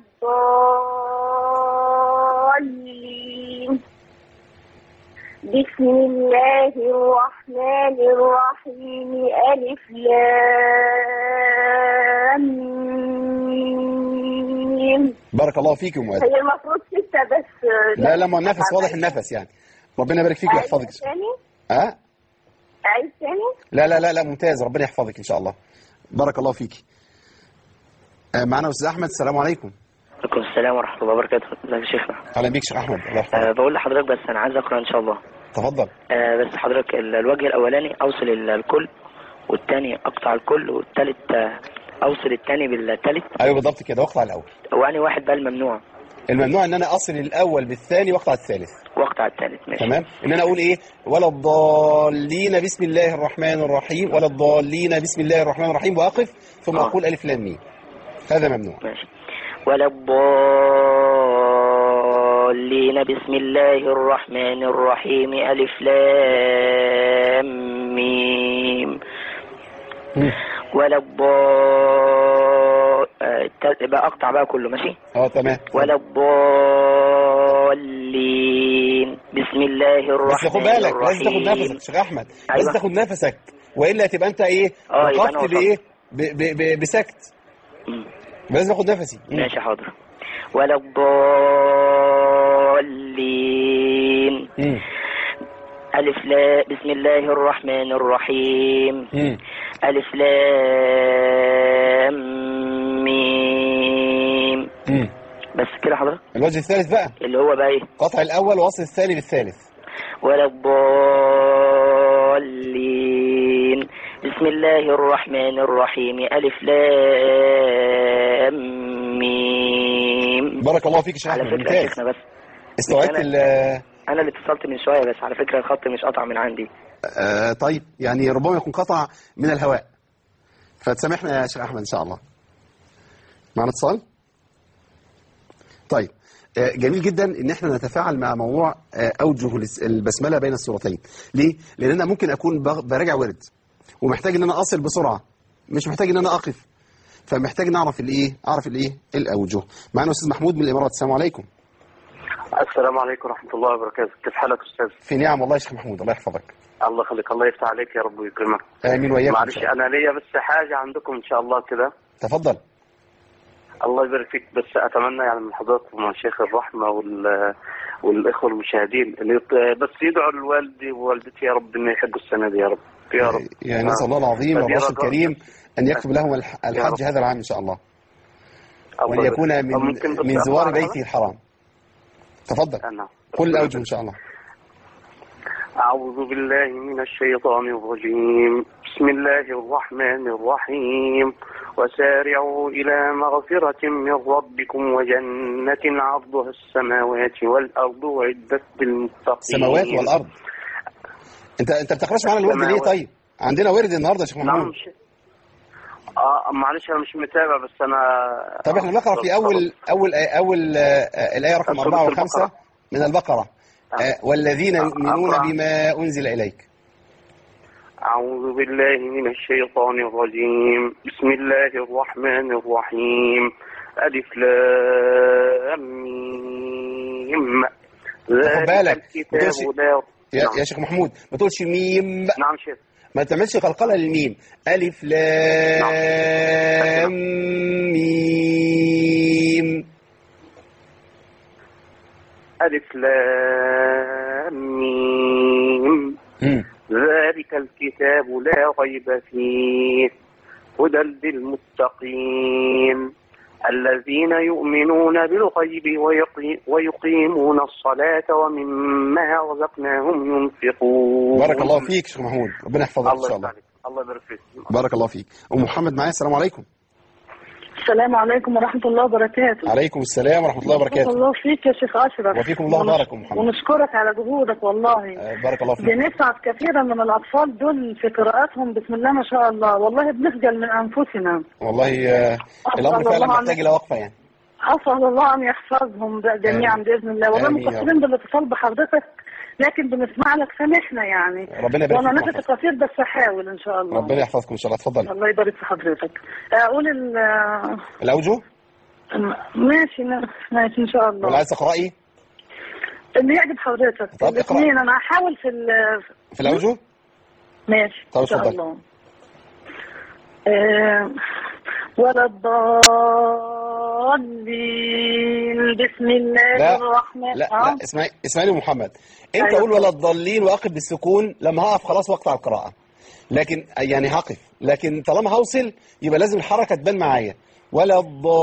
الضالين بسم الله الرحمن الرحيم ألف لام ميم بارك الله فيك يا أم آدم هي المفروض ستة بس آه، لا لا ما النفس واضح النفس يعني ربنا يبارك فيك ويحفظك أعيد تاني ها أعيد تاني لا لا لا لا ممتاز ربنا يحفظك ان شاء الله بارك الله فيك آه، معنا استاذ احمد السلام عليكم عليكم السلام ورحمة الله وبركاته ازيك يا شيخنا اهلا بيك شيخ احمد الله يحفظك أه بقول لحضرتك بس أنا عايز أقرأ إن شاء الله تفضل أه بس حضرتك ال- الوجه الأولاني أوصل ال- الكل والتاني أقطع الكل والتالت آه، أوصل التاني بالتالت ايوه بالضبط كده واقطع الاول وأني واحد بقى الممنوع الممنوع ان انا اصل الاول بالثاني واقطع الثالث وأقطع التالت ماشي تمام ان انا اقول ايه ولا الضالين بسم الله الرحمن الرحيم ولا الضالين بسم الله الرحمن الرحيم واقف ثم آه. اقول الف لام ميم هذا ممنوع ماشي ولا الضالين بسم الله الرحمن الرحيم ألف لام ميم ولا الضال آه، التال- بقى أقطع بقى كله ماشي اه تمام ولا الضالين بسم الله بس الرحمن خد بالك لازم الرحيم تاخد نفسك شيخ احمد لازم أيوة. تاخد نفسك والا تبقى انت ايه آه، يبقى وقفت أنا وقفت. بايه ب- ب- ب- بسكت مم. لازم اخد نفسي مم. ماشي حاضر ولا الضالين مم. ألف لا بسم الله الرحمن الرحيم مم. ألف لام ميم مم. بس كده حضرتك الوجه الثالث بقى اللي هو بقى ايه قطع الاول ووصل الثاني بالثالث ولا الضالين بسم الله الرحمن الرحيم ألف لام ميم بارك الله فيك يا شيخ على احمد فكرة يا ممتاز شيخنا بس استوعبت أنا- ال أنا اللي اتصلت من شوية بس على فكرة الخط مش قطع من عندي آه طيب يعني ربما يكون قطع من الهواء فتسامحنا يا شيخ احمد ان شاء الله معنا اتصال طيب آه، جميل جدا ان احنا نتفاعل مع موضوع آه، اوجه الاس- البسمله بين السورتين ليه لان انا ممكن اكون بغ- براجع ورد ومحتاج ان انا اصل بسرعه مش محتاج ان انا اقف فمحتاج نعرف الايه اعرف الايه الاوجه معنا استاذ محمود من الامارات السلام عليكم السلام عليكم ورحمة الله وبركاته كيف حالك أستاذ؟ في نعم والله يا شيخ محمود الله يحفظك الله يخليك الله يفتح عليك يا رب ويكرمك امين واياكم إن معلش شاء الله. انا ليا بس حاجه عندكم ان شاء الله كده تفضل الله يبارك فيك بس اتمنى يعني من حضرتك ومن شيخ الرحمه وال والاخوه المشاهدين اللي يط- بس يدعوا لوالدي ووالدتي يا رب انه يحبوا السنه دي يا رب يا رب يعني نسال الله العظيم فدي والرسول رجاء. الكريم ان يكتب لهم الح- يا الحج رب. هذا العام ان شاء الله الله وان يبارك. يكون طب من ممكن بس من زوار أطلع بيته الحرام تفضل أنا. قل الاوجه ان شاء الله أعوذ بالله من الشيطان الرجيم بسم الله الرحمن الرحيم وسارعوا إلى مغفرة من ربكم وجنة عرضها السماوات والأرض وعدت للمتقين السماوات والارض انت انت بتقراش معانا الورد ليه السماوات. طيب عندنا ورد النهارده يا شيخ نعم محمود مش آه معلش أنا مش متابع بس أنا طب احنا بنقرا في اول اول اول آه، الايه رقم سورة أربعة البقرة. وخمسة من البقره آه، والذين يؤمنون أقرأ. بما انزل اليك أعوذ بالله من الشيطان الرجيم بسم الله الرحمن الرحيم ألف لام ميم خد بالك، ما الكتاب تقولش- لا يا, نعم. يا شيخ محمود ما تقولش ميم نعم شيخ ما تعملش قلقله للميم الف لام ميم ألف لام ميم مم. ذلك الكتاب لا ريب فيه هدى للمتقين الذين يؤمنون بالغيب ويقي- ويقيمون الصلاة ومما رزقناهم ينفقون بارك الله فيك شيخ محمود ربنا يحفظك ان الله شاء الله يبارك الله يبارك فيك بارك الله فيك ام محمد معايا السلام عليكم السلام عليكم ورحمة الله وبركاته عليكم السلام ورحمه الله بارك وبركاته الله فيك يا شيخ أشرف وفيكم الله ونش- بارك أم محمد. ونشكرك على جهودك والله آه، بارك الله فيك بنسعد كثيرا من الأطفال دول في قراءاتهم بسم الله ما شاء الله والله بنخجل من أنفسنا والله آه، الامر الله فعلا عنك. محتاج الى وقفه يعني أسأل الله أن يحفظهم ب- جميعا آمين. بإذن الله والله آمين يا مقصرين بالاتصال بحضرتك لكن بنسمع لك سامحنا يعني ربنا يبارك وأنا فيك نفسي قصير بس أحاول إن شاء الله ربنا يحفظكم ان شاء الله اتفضل الله يبارك في حضرتك أقول ال الاوجه ماشي ماشي إن شاء الله ولا عايز تقراي اللي يعجب حضرتك طب اقرأ. الاثنين انا هحاول في ال- في الاوجه ماشي طب ان شاء اتفضل. الله آه، ولا الضالين بسم الله لا الرحمن لا آه. لا اسمعي اسمعي لي محمد انت أيوة. قول ولا الضالين واقف بالسكون لما هقف خلاص واقطع القراءه لكن يعني هقف لكن طالما هوصل يبقى لازم الحركه تبان معايا ولا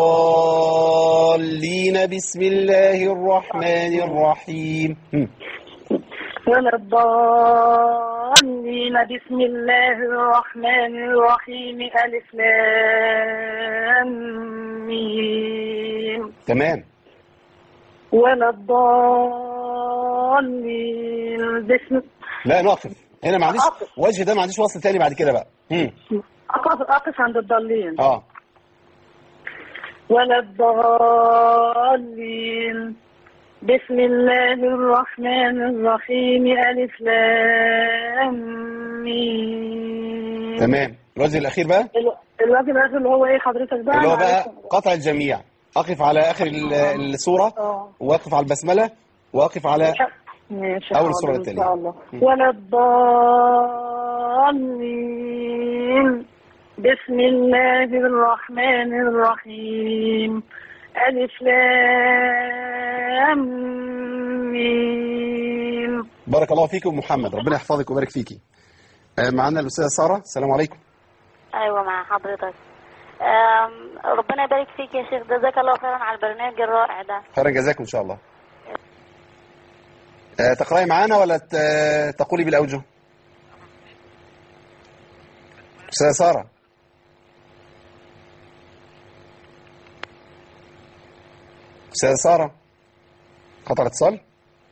الضالين بسم الله الرحمن الرحيم هم. ولا الضالين بسم الله الرحمن الرحيم ألف لام ميم تمام ولا الضالين بسم لا نقف هنا ما عنديش وجه ده ما عنديش وصل تاني بعد كده بقى هم. أقف أقف عند الضالين اه ولا الضالين بسم الله الرحمن الرحيم ألف لام ميم تمام الوجه الاخير بقى ال- الواجب الآخر اللي هو إيه حضرتك بقى اللي هو معلش. بقى قطع الجميع اقف على اخر ال- السوره اه واقف على البسمله واقف على ماشي أول حاضر السورة إن التالية. شاء الله مم. ولا الضالين بسم الله الرحمن الرحيم ألف لام ميم بارك الله فيك ام محمد ربنا يحفظك ويبارك فيكي آه، معانا الاستاذه ساره السلام عليكم ايوه مع حضرتك أم، ربنا يبارك فيك يا شيخ جزاك الله خيرا على البرنامج الرائع ده خيرا جزاكم ان شاء الله آه، تقراي معانا ولا ت- تقولي بالاوجه استاذه ساره استاذه ساره قطع الاتصال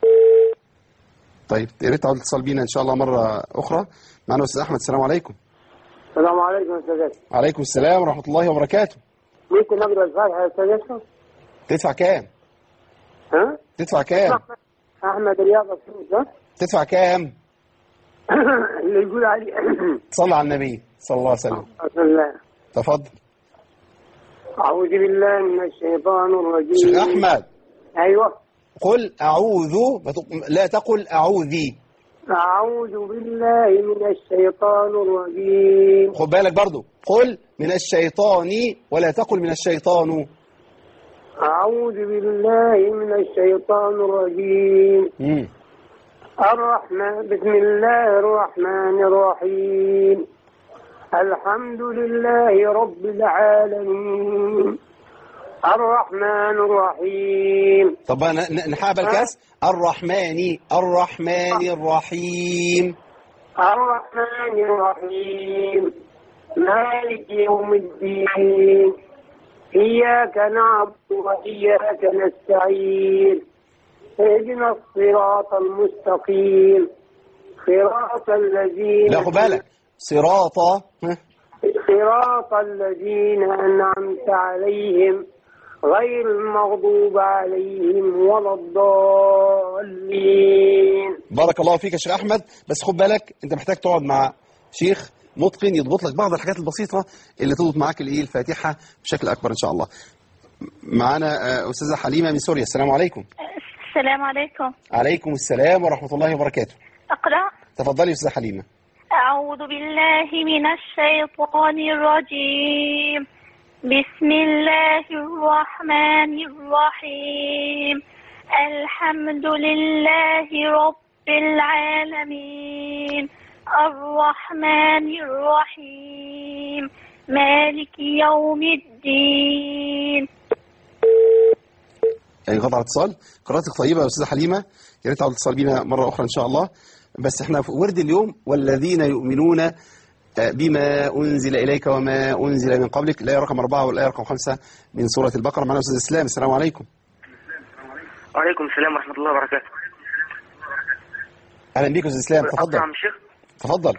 طيب يا ريت تعود الاتصال بينا ان شاء الله مره اخرى معنا استاذ احمد السلام عليكم السلام عليكم يا استاذ عليكم السلام ورحمه الله وبركاته ممكن نقرا الفاتحه يا استاذ أشرف؟ تدفع كام ها؟ تدفع كام احمد رياض الفلوس ها؟ تدفع كام اللي يقول علي صلى على النبي صلى الله عليه وسلم بسم الله تفضل اعوذ بالله من الشيطان الرجيم شيخ احمد ايوه قل اعوذ بت- لا تقل اعوذي أعوذ بالله من الشيطان الرجيم خد بالك برضو قل من الشيطان ولا تقل من الشيطان أعوذ بالله من الشيطان الرجيم مم. الرحمن بسم الله الرحمن الرحيم الحمد لله رب العالمين الرحمن الرحيم طب بقى ن- ن- نحقق بالكاس الرحمن الرحمن الرحيم الرحمن الرحيم مالك يوم الدين إياك نعبد وإياك نستعين اهدنا الصراط المستقيم صراط الذين لا خد بالك صراط ها؟ صراط الذين أنعمت عليهم غير المغضوب عليهم ولا الضالين بارك الله فيك يا شيخ احمد بس خد بالك انت محتاج تقعد مع شيخ متقن يضبط لك بعض الحاجات البسيطه اللي تضبط معاك الايه الفاتحه بشكل اكبر ان شاء الله معانا آه، استاذه حليمه من سوريا السلام عليكم السلام عليكم عليكم السلام ورحمه الله وبركاته أقرأ تفضلي يا استاذه حليمه أعوذ بالله من الشيطان الرجيم بسم الله الرحمن الرحيم الحمد لله رب العالمين الرحمن الرحيم مالك يوم الدين انقطع الاتصال قراءتك طيبه يا استاذه حليمه يا ريت تعود اتصال بينا مره اخرى ان شاء الله بس احنا في ورد اليوم والذين يؤمنون آه، بما انزل اليك وما انزل من قبلك الايه رقم اربعه والايه رقم خمسه من سوره البقره معنا استاذ اسلام السلام عليكم وعليكم السلام ورحمة الله وبركاته اهلا بيك يا استاذ اسلام تفضل عم الشيخ تفضل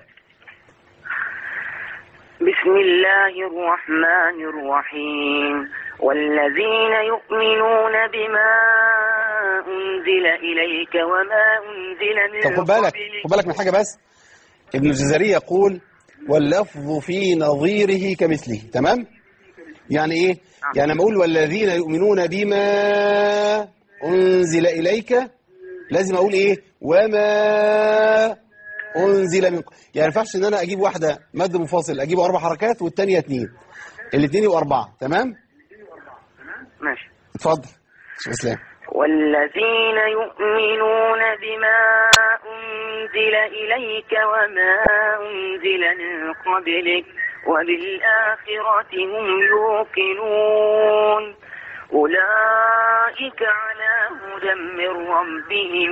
بسم الله الرحمن الرحيم والذين يؤمنون بما أنزل إليك وما أنزل من طب خد بالك خد بالك من حاجه بس ابن الجزري يقول واللفظ في نظيره كمثله تمام يعني ايه يعني لما اقول والذين يؤمنون بما انزل اليك لازم اقول ايه وما انزل من ق- يعني ما ينفعش ان انا اجيب واحده مد منفصل اجيبه اربع حركات والثانيه اثنين الاثنين يبقوا اربعه تمام ماشي اتفضل شيخ اسلام والذين يؤمنون بما أنزل إليك وما أنزل من قبلك وبالآخرة هم يوقنون أولئك على هدى من ربهم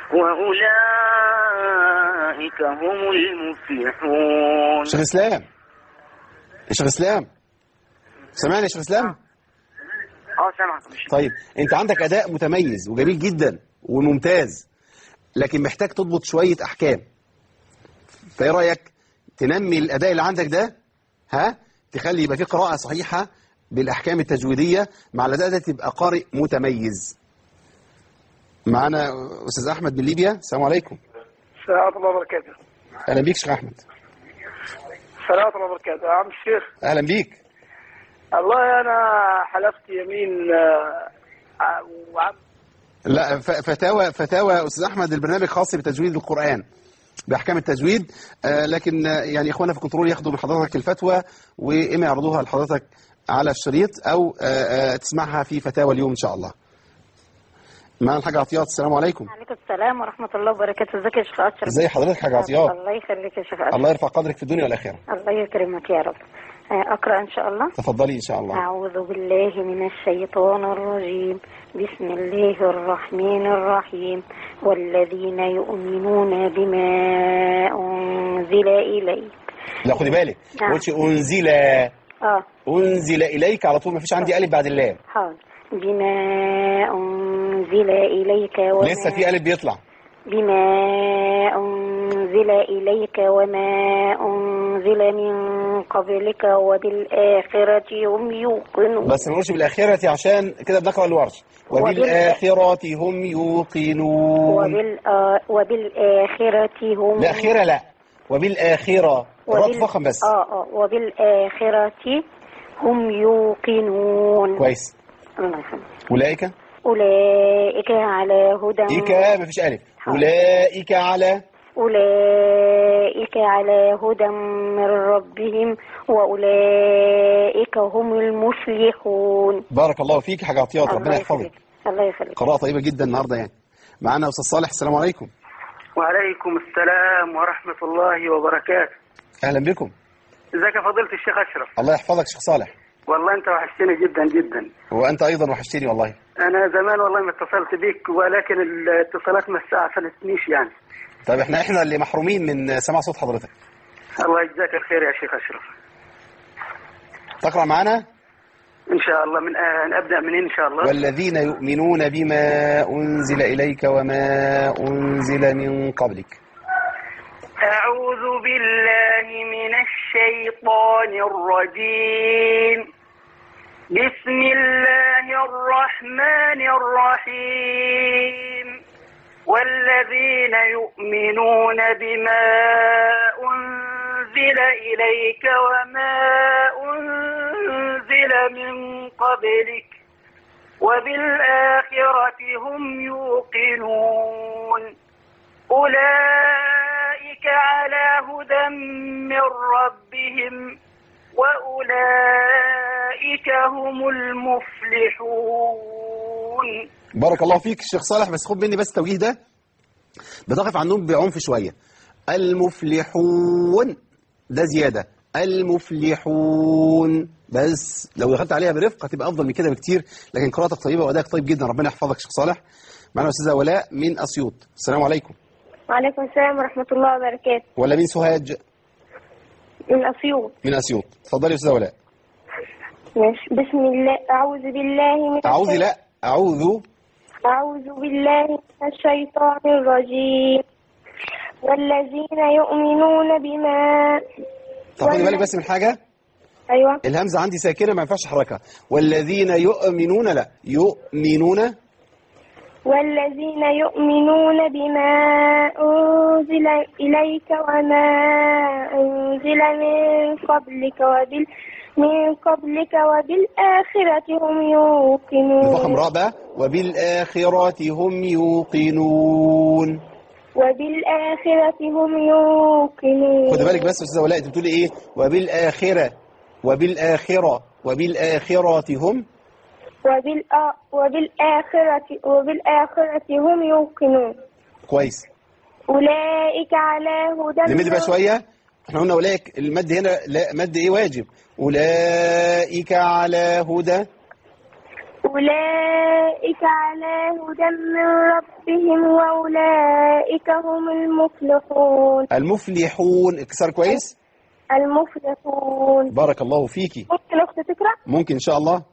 وأولئك هم المفلحون شيخ اسلام يا شيخ اسلام سامعني يا شيخ اسلام اه سامعك طيب انت عندك اداء متميز وجميل جدا وممتاز لكن محتاج تضبط شويه احكام فايه رايك تنمي الاداء اللي عندك ده ها تخلي يبقى في قراءه صحيحه بالاحكام التجويديه مع الاداء ده تبقى قارئ متميز معانا استاذ احمد من ليبيا السلام عليكم السلام الله وبركاته اهلا بيك شيخ احمد السلام الله وبركاته يا عم الشيخ اهلا بيك والله أنا حلفت يمين آه، آه، وعم لا ف- فتاوى فتاوى استاذ احمد البرنامج خاص بتجويد القران باحكام التجويد آه، لكن آه، يعني اخواننا في الكنترول ياخدوا من حضرتك الفتوى واما يعرضوها لحضرتك على الشريط او آه، آه، تسمعها في فتاوى اليوم ان شاء الله معنا الحاج عطيات السلام عليكم عليكم السلام ورحمة الله وبركاته ازيك يا شيخ أشرف ازي حضرتك حاج عطيات الله يخليك يا شيخ أشرف الله يرفع قدرك في الدنيا والاخره الله يكرمك يا رب آه، أقرأ إن شاء الله تفضلي ان شاء الله أعوذ بالله من الشيطان الرجيم بسم الله الرحمن الرحيم والذين يؤمنون بما أنزل إليك لا خدي بالك نعم. ما قلتش انزل آه انزل اليك على طول ما فيش عندي الف بعد اللام حاضر بما أنزل إليك وما لسه في الف بيطلع بما أنزل إليك وما أنزل من قبلك وبالآخرة هم يوقنون بس ما نقولش بالاخره عشان كده بنقرا الورش وبالاخره هم يوقنون وبالآ... وبالآخرة هم الآخرة لا وبالآخرة الرد فخم بس آه آه وبالآخرة هم يوقنون كويس الله يخليك أولئك أولئك على هدى إيكا مفيش ألف أولئك على أولئك على هدى من ربهم وأولئك هم المفلحون بارك الله فيك حاجة عطيات الله ربنا يحفظك يخليك. الله يخليك قراءة طيبة جدا النهاردة يعني معانا أستاذ صالح السلام عليكم وعليكم السلام ورحمة الله وبركاته أهلا بكم ازيك يا فضيلة الشيخ أشرف الله يحفظك شيخ صالح والله أنت وحشتني جدا جدا وأنت أيضا وحشتني والله أنا زمان والله ما اتصلت بيك ولكن الاتصالات ما استعفلتنيش يعني طيب احنا احنا اللي محرومين من سماع صوت حضرتك الله يجزاك الخير يا شيخ أشرف تقرأ معنا إن شاء الله من آه أبدأ منين إن شاء الله والذين يؤمنون بما أنزل إليك وما أنزل من قبلك أعوذ بالله من الشيطان الرجيم بسم الله الرحمن الرحيم والذين يؤمنون بما أنزل إليك وما أنزل من قبلك وبالآخرة هم يوقنون أولئك على هدى من ربهم وأولئك هم المفلحون بارك الله فيك الشيخ صالح بس خد مني بس التوجيه ده بتقف عنهم بعنف شوية المفلحون ده زيادة المفلحون بس لو دخلت عليها برفق هتبقى أفضل من كده بكتير لكن قراءتك طيبة وأدائك طيب جدا ربنا يحفظك شيخ صالح معنا أستاذة ولاء من أسيوط السلام عليكم وعليكم السلام ورحمة الله وبركاته ولا من سوهاج من أسيوط من أسيوط اتفضلي يا أستاذة ولاء ماشي بسم الله أعوذ بالله من أعوذ الشيطان- لا أعوذ أعوذ بالله من الشيطان الرجيم والذين يؤمنون بما طب خدي بالك بس من حاجة أيوة الهمزة عندي ساكنة ما ينفعش أحركها والذين يؤمنون لا يؤمنون والذين يؤمنون بما أنزل إليك وما أنزل من قبلك وبال من قبلك وبالآخرة هم نفخم يوقنون راء بقى وبالآخرة هم يوقنون وبالآخرة هم يوقنون خد بالك بس يا أستاذة ولاء أنت بتقولي إيه وبالآخرة وبالآخرة وبالآخرة هم وبالآ وبالآخرة وبالآخرة هم يوقنون كويس أولئك على هدى نمد بقى من- شوية احنا قلنا أولئك المد هنا لا مد إيه واجب أولئك على هدى أولئك على هدى من ربهم وأولئك هم المفلحون المفلحون اكسر كويس المفلحون بارك الله فيكي ممكن أخت تقرأ؟ ممكن إن شاء الله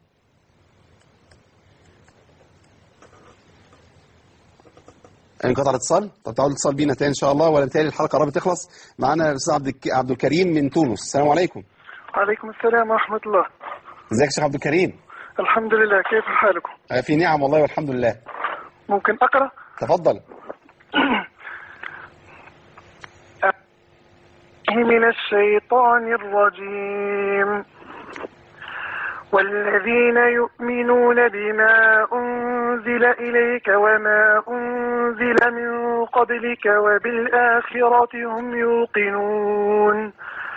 انقطع الاتصال طب تعالوا الاتصال بينا تاني ان شاء الله ولا بالتالي الحلقه قربت تخلص معانا الاستاذ عبد الك- عبد الكريم من تونس السلام عليكم عليكم السلام ورحمة الله ازيك يا شيخ عبد الكريم الحمد لله كيف حالكم آه، في نعم والله والحمد لله ممكن أقرأ تفضل من الشيطان الرجيم والذين يؤمنون بما أنزل إليك وما أنزل من قبلك وبالآخرة هم يوقنون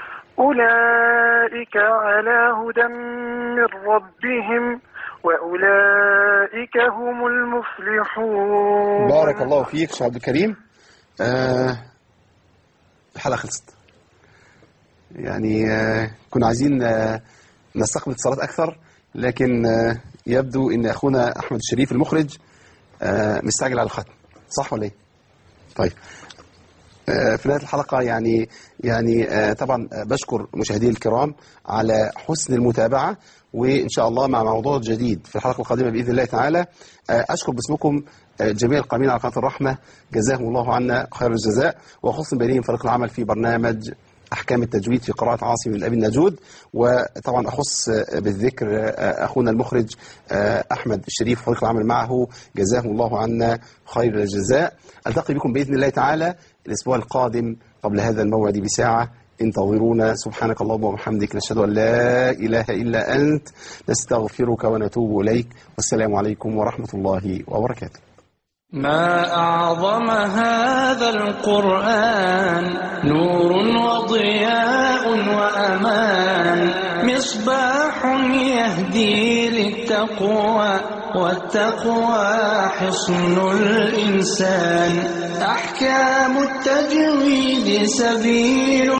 أولئك على هدى من ربهم وأولئك هم المفلحون بارك الله فيك شيخ عبد الكريم آه الحلقه خلصت يعني آه كنا عايزين آه نستقبل اتصالات اكثر لكن آه يبدو ان اخونا احمد الشريف المخرج آه مستعجل على الختم صح ولا ايه طيب آه، في نهايه الحلقه يعني يعني آه، طبعا آه، بشكر مشاهدي الكرام على حسن المتابعه وان شاء الله مع موضوع جديد في الحلقه القادمه باذن الله تعالى آه، اشكر باسمكم آه، جميع القائمين على قناه الرحمه جزاهم الله عنا خير الجزاء وخص بينهم فريق العمل في برنامج احكام التجويد في قراءه عاصم من الابي النجود وطبعا اخص آه، بالذكر آه، اخونا المخرج آه، احمد الشريف وفريق العمل معه جزاهم الله عنا خير الجزاء التقي بكم باذن الله تعالى الاسبوع القادم قبل هذا الموعد بساعه انتظرونا سبحانك اللهم وبحمدك نشهد ان لا اله الا انت نستغفرك ونتوب اليك والسلام عليكم ورحمه الله وبركاته ما أعظم هذا القرآن نور وضياء وأمان مصباح يهدي للتقوى والتقوى حصن الإنسان أحكام التجويد سبيل